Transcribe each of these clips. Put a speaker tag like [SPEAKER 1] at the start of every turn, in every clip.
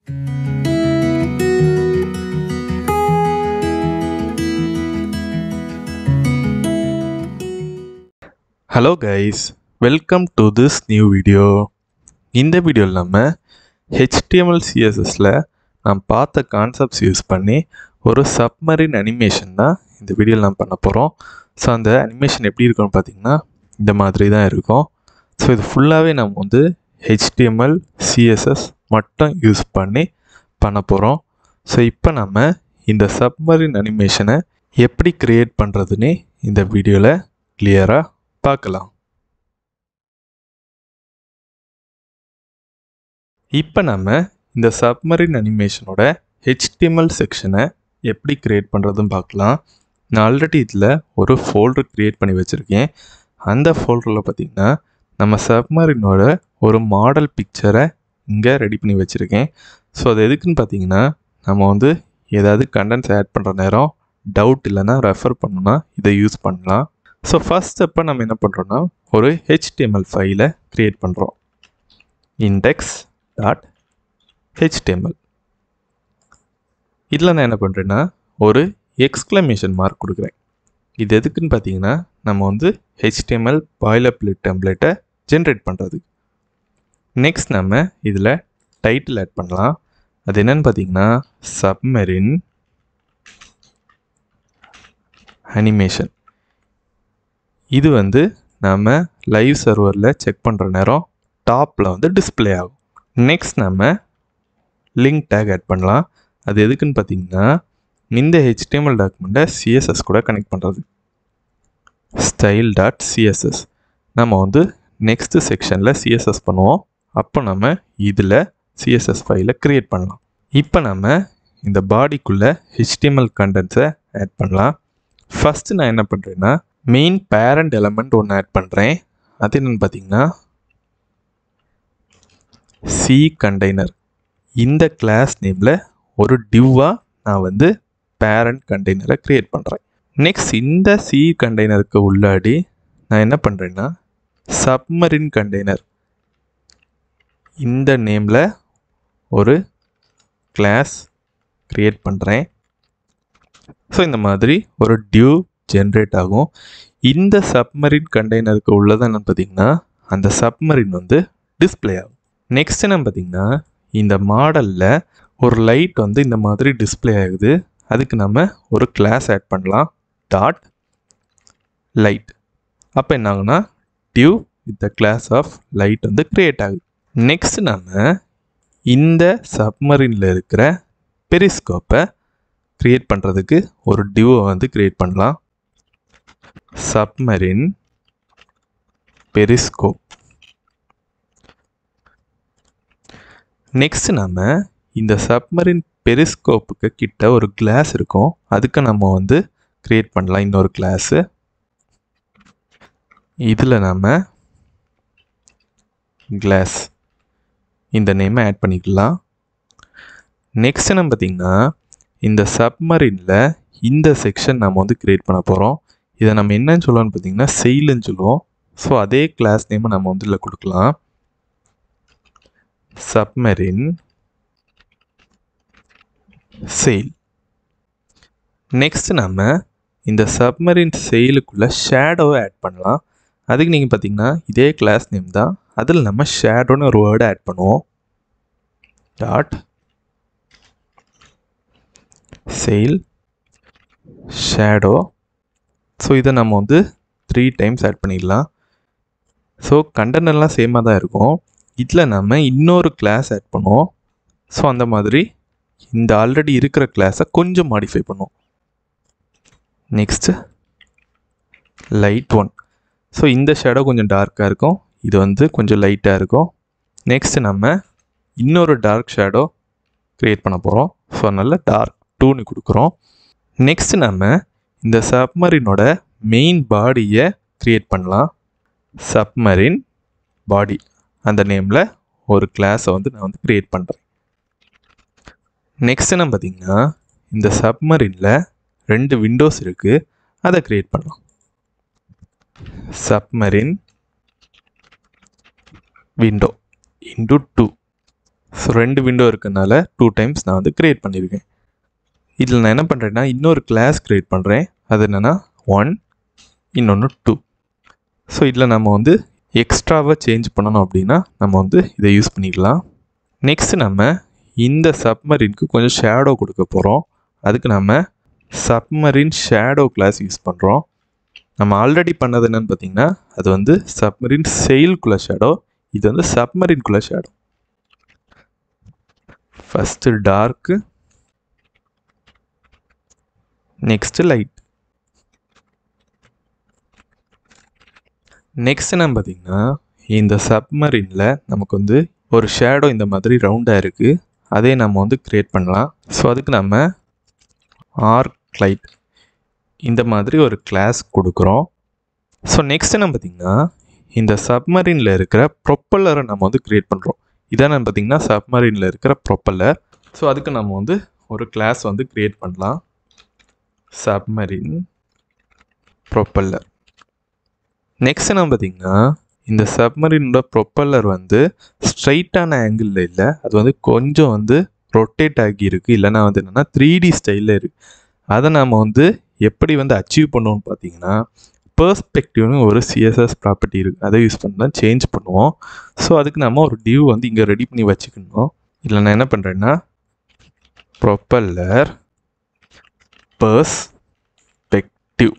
[SPEAKER 1] hello guys welcome to this new video இந்த வீடியோவில் நம்ம ஹெச்டிஎம்எல் சிஎஸ்எஸில் நாம் பார்த்த கான்செப்ட்ஸ் யூஸ் பண்ணி ஒரு சப்மரின் அனிமேஷன் தான் இந்த வீடியோவில் நாம் பண்ண போகிறோம் ஸோ அந்த அனிமேஷன் எப்படி இருக்கும்னு பார்த்தீங்கன்னா இந்த மாதிரி தான் இருக்கும் ஸோ இது ஃபுல்லாகவே நம்ம வந்து ஹெச்டிஎம்எல் சிஎஸ்எஸ் மட்டும் யூஸ் பண்ணி பண்ண போகிறோம் ஸோ இப்போ நம்ம இந்த சப்மரின் அனிமேஷனை எப்படி க்ரியேட் பண்ணுறதுன்னு இந்த வீடியோவில் கிளியராக பார்க்கலாம் இப்போ நம்ம இந்த சப்மரின் அனிமேஷனோட ஹெச்டிஎம்எல் செக்ஷனை எப்படி க்ரியேட் பண்ணுறதுன்னு பார்க்கலாம் நான் ஆல்ரெடி இதில் ஒரு ஃபோல்டர் க்ரியேட் பண்ணி வச்சுருக்கேன் அந்த ஃபோல்டரில் பார்த்திங்கன்னா நம்ம சப்மரினோட ஒரு மாடல் பிக்சரை இங்கே ரெடி பண்ணி வச்சுருக்கேன் ஸோ அது எதுக்குன்னு பார்த்தீங்கன்னா நம்ம வந்து ஏதாவது கண்டென்ட்ஸ் ஆட் பண்ணுற நேரம் டவுட் இல்லைன்னா ரெஃபர் பண்ணணும்னா இதை யூஸ் பண்ணலாம் ஸோ ஃபஸ்ட் ஸ்டெப்பை நம்ம என்ன பண்ணுறோன்னா ஒரு ஹெச்டிஎம்எல் ஃபைலை க்ரியேட் பண்ணுறோம் இண்டெக்ஸ் டாட் ஹெச்டிஎம்எல் இதில் நான் என்ன பண்ணுறேன்னா ஒரு எக்ஸ்க்ளமேஷன் மார்க் கொடுக்குறேன் இது எதுக்குன்னு பார்த்தீங்கன்னா நம்ம வந்து ஹெச்டிஎம்எல் பாய்லப்ளேட் டெம்ப்ளேட்டை ஜென்ரேட் பண்ணுறது நெக்ஸ்ட் நம்ம இதில் டைட்டில் ஆட் பண்ணலாம் அது என்னன்னு பார்த்தீங்கன்னா சப்மெரின் அனிமேஷன் இது வந்து நம்ம லைவ் சர்வரில் செக் பண்ணுற நேரம் டாப்பில் வந்து டிஸ்பிளே ஆகும் நெக்ஸ்ட் நம்ம லிங்க் டேக் ஆட் பண்ணலாம் அது எதுக்குன்னு பார்த்தீங்கன்னா இந்த ஹெச்டிஎம்எல் டாக்குமெண்ட்டை சிஎஸ்எஸ் கூட கனெக்ட் பண்ணுறது ஸ்டைல் டாட் சிஎஸ்எஸ் நம்ம வந்து நெக்ஸ்ட்டு செக்ஷனில் சிஎஸ்எஸ் பண்ணுவோம் அப்போ நம்ம இதில் சிஎஸ்எஸ் ஃபைலை க்ரியேட் பண்ணலாம் இப்போ நம்ம இந்த பாடிக்குள்ளே ஹெச்டிஎம்எல் கண்டென்ட்ஸை ஆட் பண்ணலாம் ஃபஸ்ட்டு நான் என்ன பண்ணுறேன்னா மெயின் பேரண்ட் எலமெண்ட் ஒன்று ஆட் பண்ணுறேன் அது என்னென்னு பார்த்தீங்கன்னா சி கண்டெய்னர் இந்த கிளாஸ் நேமில் ஒரு டிவ்வாக நான் வந்து பேரண்ட் கண்டெய்னரை க்ரியேட் பண்ணுறேன் நெக்ஸ்ட் இந்த சி கண்டெய்னருக்கு உள்ளாடி நான் என்ன பண்ணுறேன்னா சப்மரின் கண்டெய்னர் இந்த நேமில் ஒரு கிளாஸ் க்ரியேட் பண்ணுறேன் ஸோ இந்த மாதிரி ஒரு டியூ ஜென்ரேட் ஆகும் இந்த சப்மரின் கண்டெய்னருக்கு உள்ளது என்னன்னு பார்த்தீங்கன்னா அந்த சப்மரின் வந்து டிஸ்பிளே ஆகும் நெக்ஸ்ட் என்ன பார்த்தீங்கன்னா இந்த மாடலில் ஒரு லைட் வந்து இந்த மாதிரி டிஸ்பிளே ஆகுது அதுக்கு நம்ம ஒரு கிளாஸ் ஆட் பண்ணலாம் டாட் லைட் அப்போ என்ன ஆகுனா div with the class of light வந்து க்ரியேட் ஆகுது நெக்ஸ்ட் நம்ம இந்த சப்மரினில் இருக்கிற பெரிஸ்கோப்பை க்ரியேட் பண்ணுறதுக்கு ஒரு டியூவை வந்து க்ரியேட் பண்ணலாம் சப்மரின் பெரிஸ்கோப் நெக்ஸ்ட் நம்ம இந்த சப்மரின் பெரிஸ்கோப்புக்கு கிட்ட ஒரு கிளாஸ் இருக்கும் அதுக்கு நம்ம வந்து க்ரியேட் பண்ணலாம் இன்னொரு கிளாஸு இதில் நம்ம கிளாஸ் இந்த நேமை ஆட் பண்ணிக்கலாம் நெக்ஸ்ட் என்ன பார்த்திங்கன்னா இந்த சப்மரினில் இந்த செக்ஷன் நம்ம வந்து க்ரியேட் பண்ண போகிறோம் இதை நம்ம என்னன்னு சொல்லுவோம்னு பார்த்தீங்கன்னா செயிலுன்னு சொல்லுவோம் ஸோ அதே கிளாஸ் நேமை நம்ம வந்து இதில் கொடுக்கலாம் சப்மரின் செயில் நெக்ஸ்ட் நம்ம இந்த சப்மரின் செயலுக்குள்ளே ஷேடோவை ஆட் பண்ணலாம் அதுக்கு நீங்கள் பார்த்தீங்கன்னா இதே கிளாஸ் நேம் தான் அதில் நம்ம ஷேடோன்னு ஒரு வேர்டை ஆட் பண்ணுவோம் டாட் செயில் ஷேடோ ஸோ இதை நம்ம வந்து த்ரீ டைம்ஸ் ஆட் பண்ணிடலாம் ஸோ கண்டென்ட் எல்லாம் சேமாக தான் இருக்கும் இதில் நம்ம இன்னொரு கிளாஸ் ஆட் பண்ணுவோம் ஸோ அந்த மாதிரி இந்த ஆல்ரெடி இருக்கிற கிளாஸை கொஞ்சம் மாடிஃபை பண்ணுவோம் நெக்ஸ்ட்டு லைட் ஒன் ஸோ இந்த ஷேடோ கொஞ்சம் டார்க்காக இருக்கும் இது வந்து கொஞ்சம் லைட்டாக இருக்கும் நெக்ஸ்ட்டு நம்ம இன்னொரு டார்க் ஷேடோ க்ரியேட் பண்ண போகிறோம் ஸோ அதனால் டார்க் டூன்னு கொடுக்குறோம் நெக்ஸ்ட் நம்ம இந்த சப்மரினோட மெயின் பாடியை க்ரியேட் பண்ணலாம் சப்மரின் பாடி அந்த நேமில் ஒரு கிளாஸை வந்து நான் வந்து க்ரியேட் பண்ணுறேன் நெக்ஸ்ட் என்ன பார்த்தீங்கன்னா இந்த சப்மரினில் ரெண்டு விண்டோஸ் இருக்குது அதை க்ரியேட் பண்ணலாம் submarine window into two so ரெண்டு விண்டோ இருக்கனால டூ டைம்ஸ் நான் வந்து க்ரியேட் பண்ணியிருக்கேன் இதில் நான் என்ன பண்ணுறேன்னா இன்னொரு கிளாஸ் க்ரியேட் பண்ணுறேன் அது என்னென்னா ஒன் இன்னொன்று டூ ஸோ இதில் நம்ம வந்து எக்ஸ்ட்ராவாக சேஞ்ச் பண்ணணும் அப்படின்னா நம்ம வந்து இதை யூஸ் பண்ணிக்கலாம் நெக்ஸ்ட் நம்ம இந்த சப்மரினுக்கு கொஞ்சம் ஷேடோ கொடுக்க போகிறோம் அதுக்கு நம்ம சப்மரின் ஷேடோ கிளாஸ் யூஸ் பண்ணுறோம் நம்ம ஆல்ரெடி பண்ணது என்னன்னு பார்த்தீங்கன்னா அது வந்து சப்மரின் செயில்குள்ள ஷேடோ இது வந்து சப்மரின்குள்ள shadow first dark next light next என்ன பார்த்தீங்கன்னா இந்த சப்மரினில் நமக்கு வந்து ஒரு ஷேடோ இந்த மாதிரி ரவுண்டாக இருக்குது அதே நம்ம வந்து க்ரியேட் பண்ணலாம் ஸோ அதுக்கு நம்ம ஆர்க் லைட் இந்த மாதிரி ஒரு கிளாஸ் கொடுக்குறோம் ஸோ நெக்ஸ்ட் என்ன பார்த்தீங்கன்னா இந்த சப்மரீனில் இருக்கிற ப்ரொப்பல்லரை நம்ம வந்து க்ரியேட் பண்ணுறோம் இதான் நம்ம பார்த்தீங்கன்னா சப்மரீனில் இருக்கிற ப்ரொப்பல்லர் ஸோ அதுக்கு நம்ம வந்து ஒரு கிளாஸ் வந்து க்ரியேட் பண்ணலாம் சப்மரீன் ப்ரொப்பல்லர் நெக்ஸ்ட் என்ன பார்த்தீங்கன்னா இந்த சப்மரீனோட ப்ரொப்பல்லர் வந்து ஸ்ட்ரைட்டான ஆங்கிளில் இல்லை அது வந்து கொஞ்சம் வந்து ரொட்டேட் ஆகி இருக்குது இல்லைனா வந்து என்னென்னா த்ரீ டி ஸ்டைலில் இருக்குது அதை நாம் வந்து எப்படி வந்து அச்சீவ் பண்ணுவோம்னு பார்த்தீங்கன்னா பெர்ஸ்பெக்டிவ்னு ஒரு சிஎஸ்எஸ் ப்ராப்பர்ட்டி இருக்குது அதை யூஸ் பண்ணி தான் சேஞ்ச் பண்ணுவோம் ஸோ அதுக்கு நம்ம ஒரு டியூ வந்து இங்கே ரெடி பண்ணி வச்சுக்கணும் இதில் நான் என்ன பண்ணுறேன்னா ப்ரொப்பல்லர் பெர்ஸ்பெக்டிவ்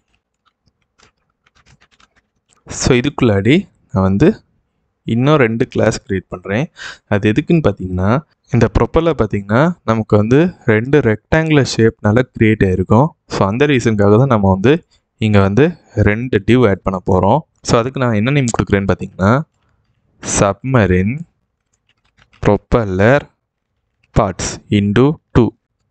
[SPEAKER 1] ஸோ இதுக்குள்ளாடி நான் வந்து இன்னும் ரெண்டு கிளாஸ் க்ரியேட் பண்ணுறேன் அது எதுக்குன்னு பார்த்தீங்கன்னா இந்த ப்ரொப்பலில் பார்த்தீங்கன்னா நமக்கு வந்து ரெண்டு ரெக்டாங்குலர் ஷேப்னால க்ரியேட் ஆகிருக்கும் ஸோ அந்த ரீசனுக்காக தான் நம்ம வந்து இங்கே வந்து ரெண்டு டிவ் ஆட் பண்ண போகிறோம் ஸோ அதுக்கு நான் என்ன நேம் கொடுக்குறேன்னு பார்த்தீங்கன்னா submarine propeller parts into two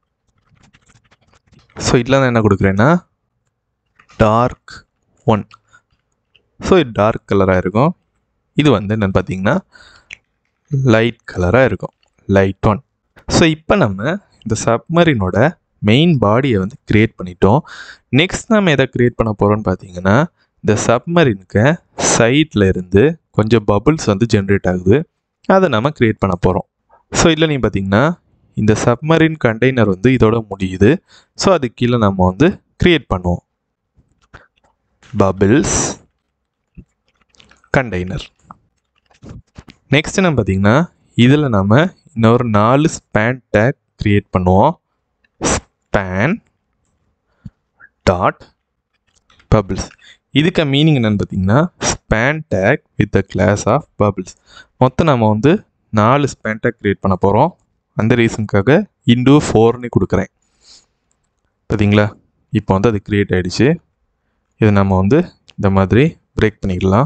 [SPEAKER 1] so இதில் நான் என்ன கொடுக்குறேன்னா டார்க் ஒன் ஸோ இது டார்க் கலராக இருக்கும் இது வந்து என்னென்னு பார்த்தீங்கன்னா லைட் கலராக இருக்கும் லைட் ஒன் ஸோ இப்போ நம்ம இந்த சப்மரினோட மெயின் பாடியை வந்து க்ரியேட் பண்ணிட்டோம் நெக்ஸ்ட் நம்ம எதை க்ரியேட் பண்ண போகிறோம்னு பார்த்தீங்கன்னா இந்த சப்மரினுக்கு சைடில் இருந்து கொஞ்சம் பபுள்ஸ் வந்து ஜென்ரேட் ஆகுது அதை நம்ம க்ரியேட் பண்ண போகிறோம் ஸோ இதில் நீங்கள் பார்த்தீங்கன்னா இந்த சப்மரின் கண்டெய்னர் வந்து இதோட முடியுது ஸோ அது கீழே நம்ம வந்து க்ரியேட் பண்ணுவோம் பபிள்ஸ் கண்டெய்னர் நெக்ஸ்ட் என்ன பார்த்தீங்கன்னா இதில் நம்ம இன்னொரு நாலு ஸ்பேன் டேக் க்ரியேட் பண்ணுவோம் ஸ்பேன் டாட் பபிள்ஸ் இதுக்கு மீனிங் என்னென்னு பார்த்தீங்கன்னா span tag with the class of bubbles மொத்தம் நம்ம வந்து நாலு ஸ்பேன் டேக் க்ரியேட் பண்ண போகிறோம் அந்த ரீசனுக்காக இன்டூ ஃபோர்னு கொடுக்குறேன் பார்த்தீங்களா இப்போ வந்து அது க்ரியேட் ஆகிடுச்சு இது நம்ம வந்து இந்த மாதிரி பிரேக் பண்ணிக்கலாம்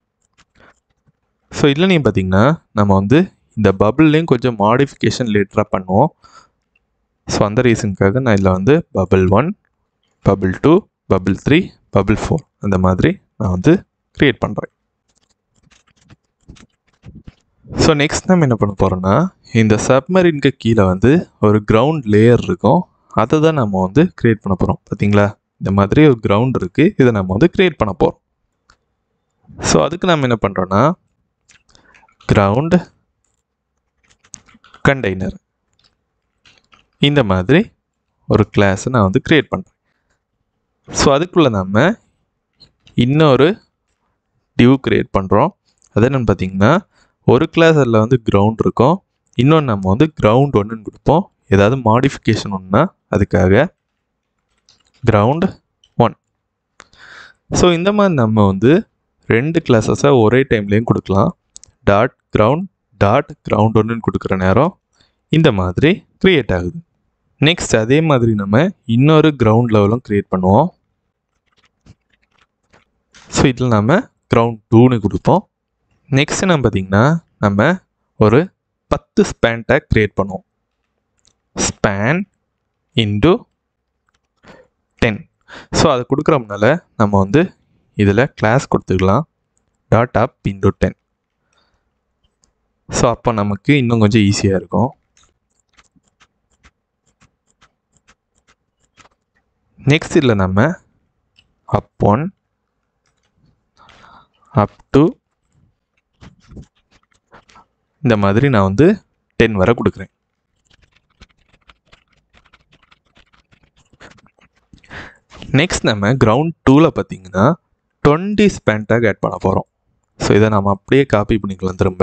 [SPEAKER 1] ஸோ இதில் நீங்கள் பார்த்தீங்கன்னா நம்ம வந்து இந்த பபுள்லேயும் கொஞ்சம் மாடிஃபிகேஷன் லேட்டராக பண்ணுவோம் ஸோ அந்த ரீசனுக்காக நான் இதில் வந்து bubble one bubble two bubble three bubble four அந்த மாதிரி நான் வந்து க்ரியேட் பண்ணுறேன் ஸோ நெக்ஸ்ட் நம்ம என்ன பண்ண போகிறோம்னா இந்த சப்மரினுக்கு கீழே வந்து ஒரு கிரவுண்ட் லேயர் இருக்கும் அதை தான் நம்ம வந்து க்ரியேட் பண்ண போகிறோம் பார்த்தீங்களா இந்த மாதிரி ஒரு கிரவுண்ட் இருக்குது இதை நம்ம வந்து க்ரியேட் பண்ண போகிறோம் ஸோ அதுக்கு நம்ம என்ன பண்ணுறோன்னா கிரவுண்ட் கண்டெய்னர் இந்த மாதிரி ஒரு கிளாஸை நான் வந்து க்ரியேட் பண்ணுறேன் ஸோ அதுக்குள்ளே நம்ம இன்னொரு டிவ் க்ரியேட் பண்ணுறோம் அது என்னென்னு பார்த்தீங்கன்னா ஒரு கிளாஸ் அதில் வந்து கிரவுண்ட் இருக்கும் இன்னொன்று நம்ம வந்து கிரவுண்ட் ஒன்றுன்னு கொடுப்போம் ஏதாவது மாடிஃபிகேஷன் ஒன்றுனா அதுக்காக கிரவுண்ட் ஒன் ஸோ இந்த மாதிரி நம்ம வந்து ரெண்டு கிளாஸஸை ஒரே டைம்லேயும் கொடுக்கலாம் டாட் கிரவுண்ட் டாட் கிரவுண்ட் ஒன்றுன்னு கொடுக்குற நேரம் இந்த மாதிரி க்ரியேட் ஆகுது நெக்ஸ்ட் அதே மாதிரி நம்ம இன்னொரு கிரவுண்ட் லெவலும் க்ரியேட் பண்ணுவோம் ஸோ இதில் நம்ம கிரவுண்ட் டூன்னு கொடுப்போம் நெக்ஸ்ட் நம்ம பார்த்திங்கன்னா நம்ம ஒரு பத்து ஸ்பேன் டேக் க்ரியேட் பண்ணுவோம் ஸ்பேன் இன்டு டென் ஸோ அது கொடுக்குறோம்னால நம்ம வந்து இதில் கிளாஸ் கொடுத்துக்கலாம் dot up into ten so அப்போ நமக்கு இன்னும் கொஞ்சம் ஈஸியாக இருக்கும் நெக்ஸ்ட் இதில் நம்ம அப் ஒன் அப் டு இந்த மாதிரி நான் வந்து டென் வரை கொடுக்குறேன் நெக்ஸ்ட் நம்ம கிரவுண்ட் டூவில் பார்த்தீங்கன்னா டுவெண்ட்டி ஸ்பேன் டேக் ஆட் பண்ண போகிறோம் ஸோ இதை நம்ம அப்படியே காப்பி பண்ணிக்கலாம் திரும்ப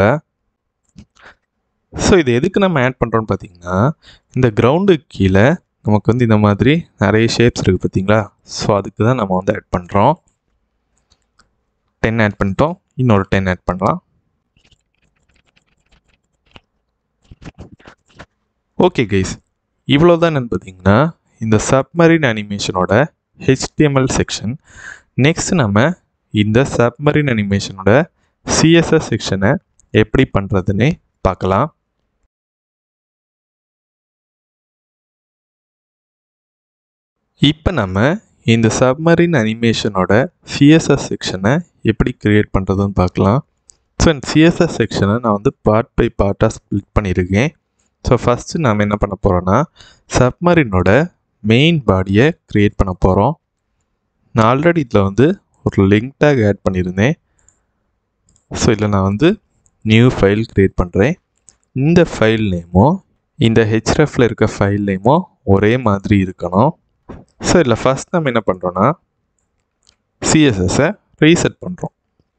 [SPEAKER 1] ஸோ இது எதுக்கு நம்ம ஆட் பண்ணுறோன்னு பார்த்தீங்கன்னா இந்த கிரவுண்டுக்கு கீழே நமக்கு வந்து இந்த மாதிரி நிறைய ஷேப்ஸ் இருக்குது பார்த்தீங்களா ஸோ அதுக்கு தான் நம்ம வந்து ஆட் பண்ணுறோம் டென் ஆட் பண்ணிட்டோம் இன்னொரு டென் ஆட் பண்ணலாம் ஓகே கைஸ் இவ்வளோ தான் என்னன்னு பார்த்தீங்கன்னா இந்த சப்மரின் அனிமேஷனோட ஹெச்டிஎம்எல் செக்ஷன் நெக்ஸ்ட் நம்ம இந்த சப்மரின் அனிமேஷனோட சிஎஸ்எஸ் செக்ஷனை எப்படி பண்ணுறதுன்னு பார்க்கலாம் இப்போ நம்ம இந்த சப்மரின் அனிமேஷனோட சிஎஸ்எஸ் செக்ஷனை எப்படி க்ரியேட் பண்ணுறதுன்னு பார்க்கலாம் ஸோ இந்த சிஎஸ்எஸ் செக்ஷனை நான் வந்து பார்ட் பை பார்ட்டாக ஸ்ப்ளிட் பண்ணியிருக்கேன் ஸோ ஃபஸ்ட்டு நாம் என்ன பண்ண போகிறோன்னா சப்மரினோட மெயின் பாடியை க்ரியேட் பண்ண போகிறோம் நான் ஆல்ரெடி இதில் வந்து ஒரு லிங்க் டேக் ஆட் பண்ணியிருந்தேன் ஸோ இதில் நான் வந்து நியூ ஃபைல் க்ரியேட் பண்ணுறேன் இந்த ஃபைல் நேமும் இந்த ஹெச்எஃப்பில் இருக்க ஃபைல் நேமும் ஒரே மாதிரி இருக்கணும் ஸோ இதில் ஃபஸ்ட் நம்ம என்ன பண்ணுறோன்னா சிஎஸ்எஸ்ஸை ரீசெட் பண்ணுறோம்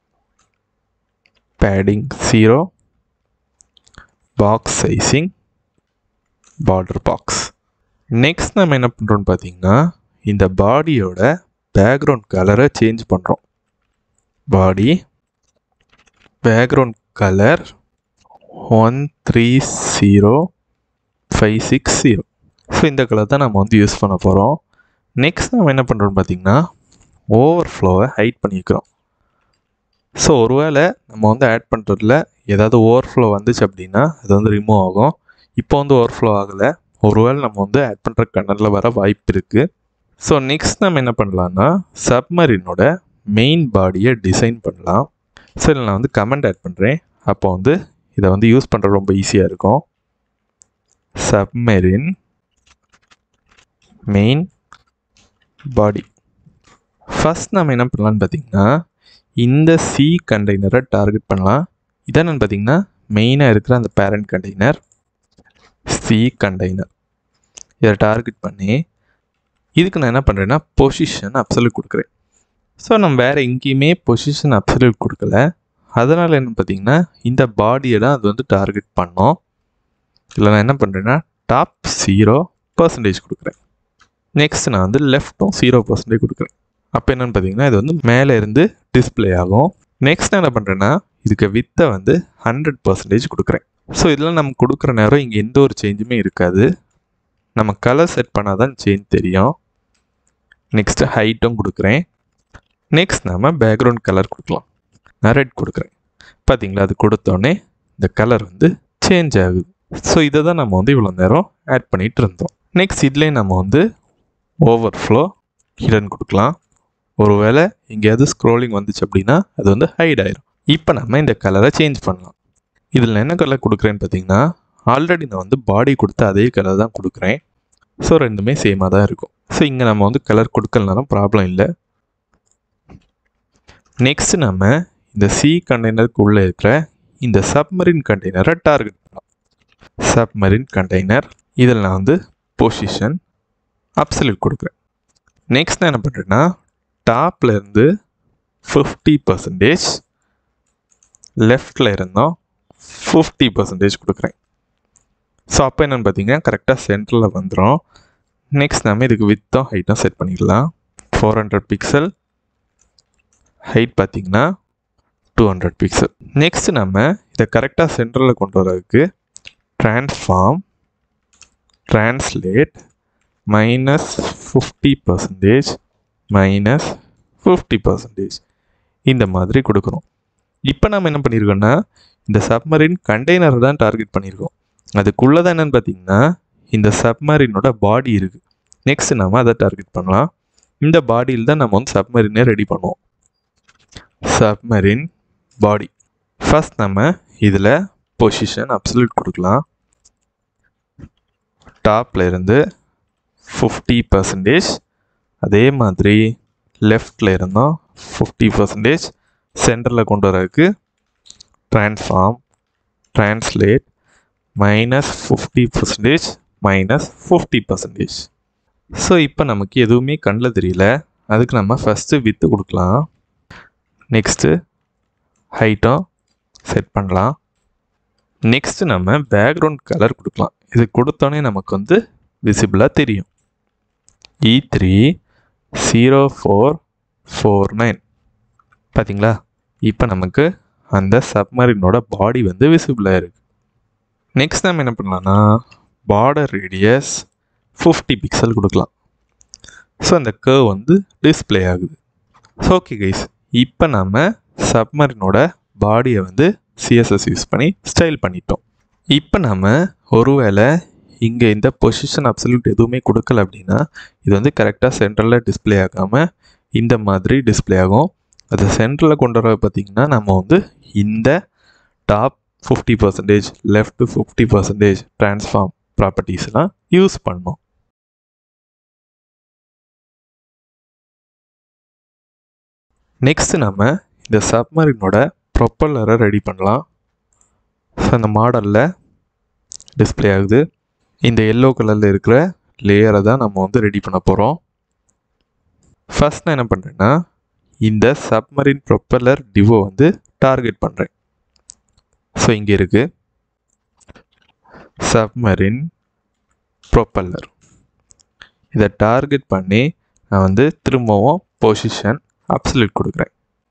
[SPEAKER 1] padding zero box sizing border box next நம்ம என்ன பண்ணுறோன்னு பார்த்தீங்கன்னா இந்த பாடியோட பேக்ரவுண்ட் கலரை சேஞ்ச் பண்ணுறோம் body background colour one three zero five six zero so இந்த கலர் தான் நம்ம வந்து யூஸ் பண்ண போகிறோம் நெக்ஸ்ட் நம்ம என்ன பண்ணுறோம்னு பார்த்தீங்கன்னா ஓவர் ஃப்ளோவை ஹைட் பண்ணிக்கிறோம் ஸோ ஒருவேளை நம்ம வந்து ஆட் பண்ணுறதுல ஏதாவது ஓவர் ஃப்ளோ வந்துச்சு அப்படின்னா அது வந்து ரிமூவ் ஆகும் இப்போ வந்து ஓவர் ஃப்ளோ ஆகலை ஒருவேளை நம்ம வந்து ஆட் பண்ணுற கண்ணரில் வர வாய்ப்பு இருக்குது ஸோ நெக்ஸ்ட் நம்ம என்ன பண்ணலான்னா சப்மரினோட மெயின் பாடியை டிசைன் பண்ணலாம் ஸோ இதில் நான் வந்து கமெண்ட் ஆட் பண்ணுறேன் அப்போ வந்து இதை வந்து யூஸ் பண்ணுற ரொம்ப ஈஸியாக இருக்கும் சப்மெரின் மெயின் பாடி ஃபஸ்ட் நம்ம என்ன பண்ணலான்னு பார்த்தீங்கன்னா இந்த சி கண்டெய்னரை டார்கெட் பண்ணலாம் இதான் பார்த்தீங்கன்னா மெயினாக இருக்கிற அந்த பேரண்ட் கண்டெய்னர் சி கண்டெய்னர் இதை டார்கெட் பண்ணி இதுக்கு நான் என்ன பண்ணுறேன்னா பொசிஷன் அப்சல்யூட் கொடுக்குறேன் ஸோ நம்ம வேறு எங்கேயுமே பொசிஷன் அப்சல்யூட் கொடுக்கல அதனால் என்ன பார்த்தீங்கன்னா இந்த பாடியை தான் அது வந்து டார்கெட் பண்ணோம் இதில் நான் என்ன பண்ணுறேன்னா டாப் ஜீரோ பர்சன்டேஜ் கொடுக்குறேன் நெக்ஸ்ட் நான் வந்து லெஃப்ட்டும் ஜீரோ பர்சன்டேஜ் கொடுக்குறேன் அப்போ என்னென்னு பார்த்தீங்கன்னா இது வந்து மேலே இருந்து டிஸ்பிளே ஆகும் நெக்ஸ்ட் நான் என்ன பண்ணுறேன்னா இதுக்கு வித்தை வந்து ஹண்ட்ரட் பர்சன்டேஜ் கொடுக்குறேன் ஸோ இதெல்லாம் நம்ம கொடுக்குற நேரம் இங்கே எந்த ஒரு சேஞ்சுமே இருக்காது நம்ம கலர் செட் பண்ணால் தான் சேஞ்ச் தெரியும் நெக்ஸ்ட்டு ஹைட்டும் கொடுக்குறேன் நெக்ஸ்ட் நம்ம பேக்ரவுண்ட் கலர் கொடுக்கலாம் நான் ரெட் கொடுக்குறேன் பார்த்தீங்களா அது கொடுத்தோடனே இந்த கலர் வந்து சேஞ்ச் ஆகுது ஸோ இதை தான் நம்ம வந்து இவ்வளோ நேரம் ஆட் பண்ணிகிட்டு இருந்தோம் நெக்ஸ்ட் இதுலேயே நம்ம வந்து ஓவர் ஃப்ளோ ஹிடன் கொடுக்கலாம் ஒருவேளை எங்கேயாவது ஸ்க்ரோலிங் வந்துச்சு அப்படின்னா அது வந்து ஹைட் ஆயிரும் இப்போ நம்ம இந்த கலரை சேஞ்ச் பண்ணலாம் இதில் என்ன கலர் கொடுக்குறேன்னு பார்த்தீங்கன்னா ஆல்ரெடி நான் வந்து பாடி கொடுத்த அதே கலர் தான் கொடுக்குறேன் ஸோ ரெண்டுமே சேமாக தான் இருக்கும் ஸோ இங்கே நம்ம வந்து கலர் கொடுக்கலனாலும் ப்ராப்ளம் இல்லை நெக்ஸ்ட் நம்ம இந்த சி கண்டெய்னருக்கு உள்ளே இருக்கிற இந்த சப்மரின் கண்டெய்னரை டார்கெட் பண்ணலாம் சப்மரின் கண்டெய்னர் இதில் நான் வந்து பொசிஷன் அப்சல்யூட் கொடுக்குறேன் நெக்ஸ்ட் நான் என்ன பண்ணுறேன்னா டாப்பில் இருந்து ஃபிஃப்டி பர்சன்டேஜ் லெஃப்டில் இருந்தோம் ஃபிஃப்டி பர்சன்டேஜ் கொடுக்குறேன் ஸோ அப்போ என்னென்னு பார்த்தீங்கன்னா கரெக்டாக சென்டரில் வந்துடும் நெக்ஸ்ட் நம்ம இதுக்கு வித்தும் ஹைட்டும் செட் பண்ணிக்கலாம் ஃபோர் ஹண்ட்ரட் பிக்சல் ஹைட் பார்த்தீங்கன்னா டூ ஹண்ட்ரட் பிக்சல் நெக்ஸ்ட் நம்ம இதை கரெக்டாக சென்டரில் கொண்டு வரதுக்கு transform translate minus fifty percentage minus fifty percentage இந்த மாதிரி கொடுக்குறோம் இப்போ நம்ம என்ன பண்ணியிருக்கோம்னா இந்த சப்மரின் கண்டெய்னரை தான் டார்கெட் பண்ணியிருக்கோம் அதுக்குள்ளே தான் என்னென்னு பார்த்தீங்கன்னா இந்த சப்மரினோட பாடி இருக்குது நெக்ஸ்ட் நம்ம அதை டார்கெட் பண்ணலாம் இந்த பாடியில் தான் நம்ம வந்து சப்மரினை ரெடி பண்ணுவோம் சப்மரின் பாடி ஃபஸ்ட் நம்ம இதில் பொசிஷன் அப்சல்யூட் கொடுக்கலாம் டாப்பில் இருந்து ஃபிஃப்டி பர்சன்டேஜ் அதே மாதிரி லெஃப்டில் இருந்தோம் ஃபிஃப்டி பர்சன்டேஜ் சென்டரில் கொண்டு வரதுக்கு transform translate minus fifty percentage minus fifty percentage so இப்போ நமக்கு எதுவுமே கண்ணில் தெரியல அதுக்கு நம்ம ஃபஸ்ட்டு வித்து கொடுக்கலாம் நெக்ஸ்ட்டு ஹைட்டும் செட் பண்ணலாம் நெக்ஸ்ட்டு நம்ம பேக்ரவுண்ட் கலர் கொடுக்கலாம் இது கொடுத்தோன்னே நமக்கு வந்து விசிபிளாக தெரியும் E three zero four four nine பார்த்தீங்களா இப்போ நமக்கு அந்த சப்மரினோட பாடி வந்து விசிபிளாக இருக்குது நெக்ஸ்ட் நம்ம என்ன பண்ணலாம்னா பார்டர் ரேடியஸ் ஃபிஃப்டி பிக்சல் கொடுக்கலாம் ஸோ அந்த கர்வ் வந்து டிஸ்பிளே ஆகுது ஸோ ஓகே கைஸ் இப்போ நம்ம சப்மரினோட பாடியை வந்து சிஎஸ்எஸ் யூஸ் பண்ணி ஸ்டைல் பண்ணிட்டோம் இப்போ நம்ம ஒருவேளை இங்கே இந்த பொசிஷன் அப்சல்யூட் எதுவுமே கொடுக்கல அப்படின்னா இது வந்து கரெக்டாக சென்ட்ரலில் டிஸ்பிளே ஆகாமல் இந்த மாதிரி டிஸ்பிளே ஆகும் அது சென்டரில் கொண்டு வர பார்த்திங்கன்னா நம்ம வந்து இந்த top fifty percentage left fifty percentage transform ப்ராப்பர்ட்டிஸ்லாம் யூஸ் பண்ணோம் நெக்ஸ்ட் நம்ம இந்த சப்மரினோட ப்ரொப்பல்லரை ரெடி பண்ணலாம் ஸோ அந்த மாடலில் டிஸ்பிளே ஆகுது இந்த எல்லோ கலரில் இருக்கிற லேயரை தான் நம்ம வந்து ரெடி பண்ண போகிறோம் ஃபஸ்ட் நான் என்ன பண்ணுறேன்னா இந்த சப்மரின் ப்ரொப்பல்லர் டிவோ வந்து டார்கெட் பண்ணுறேன் ஸோ இங்கே இருக்குது சப்மரின் ப்ரொப்பல்லர் இதை டார்கெட் பண்ணி நான் வந்து திரும்பவும் பொசிஷன் அப்சல்யூட் கொடுக்குறேன்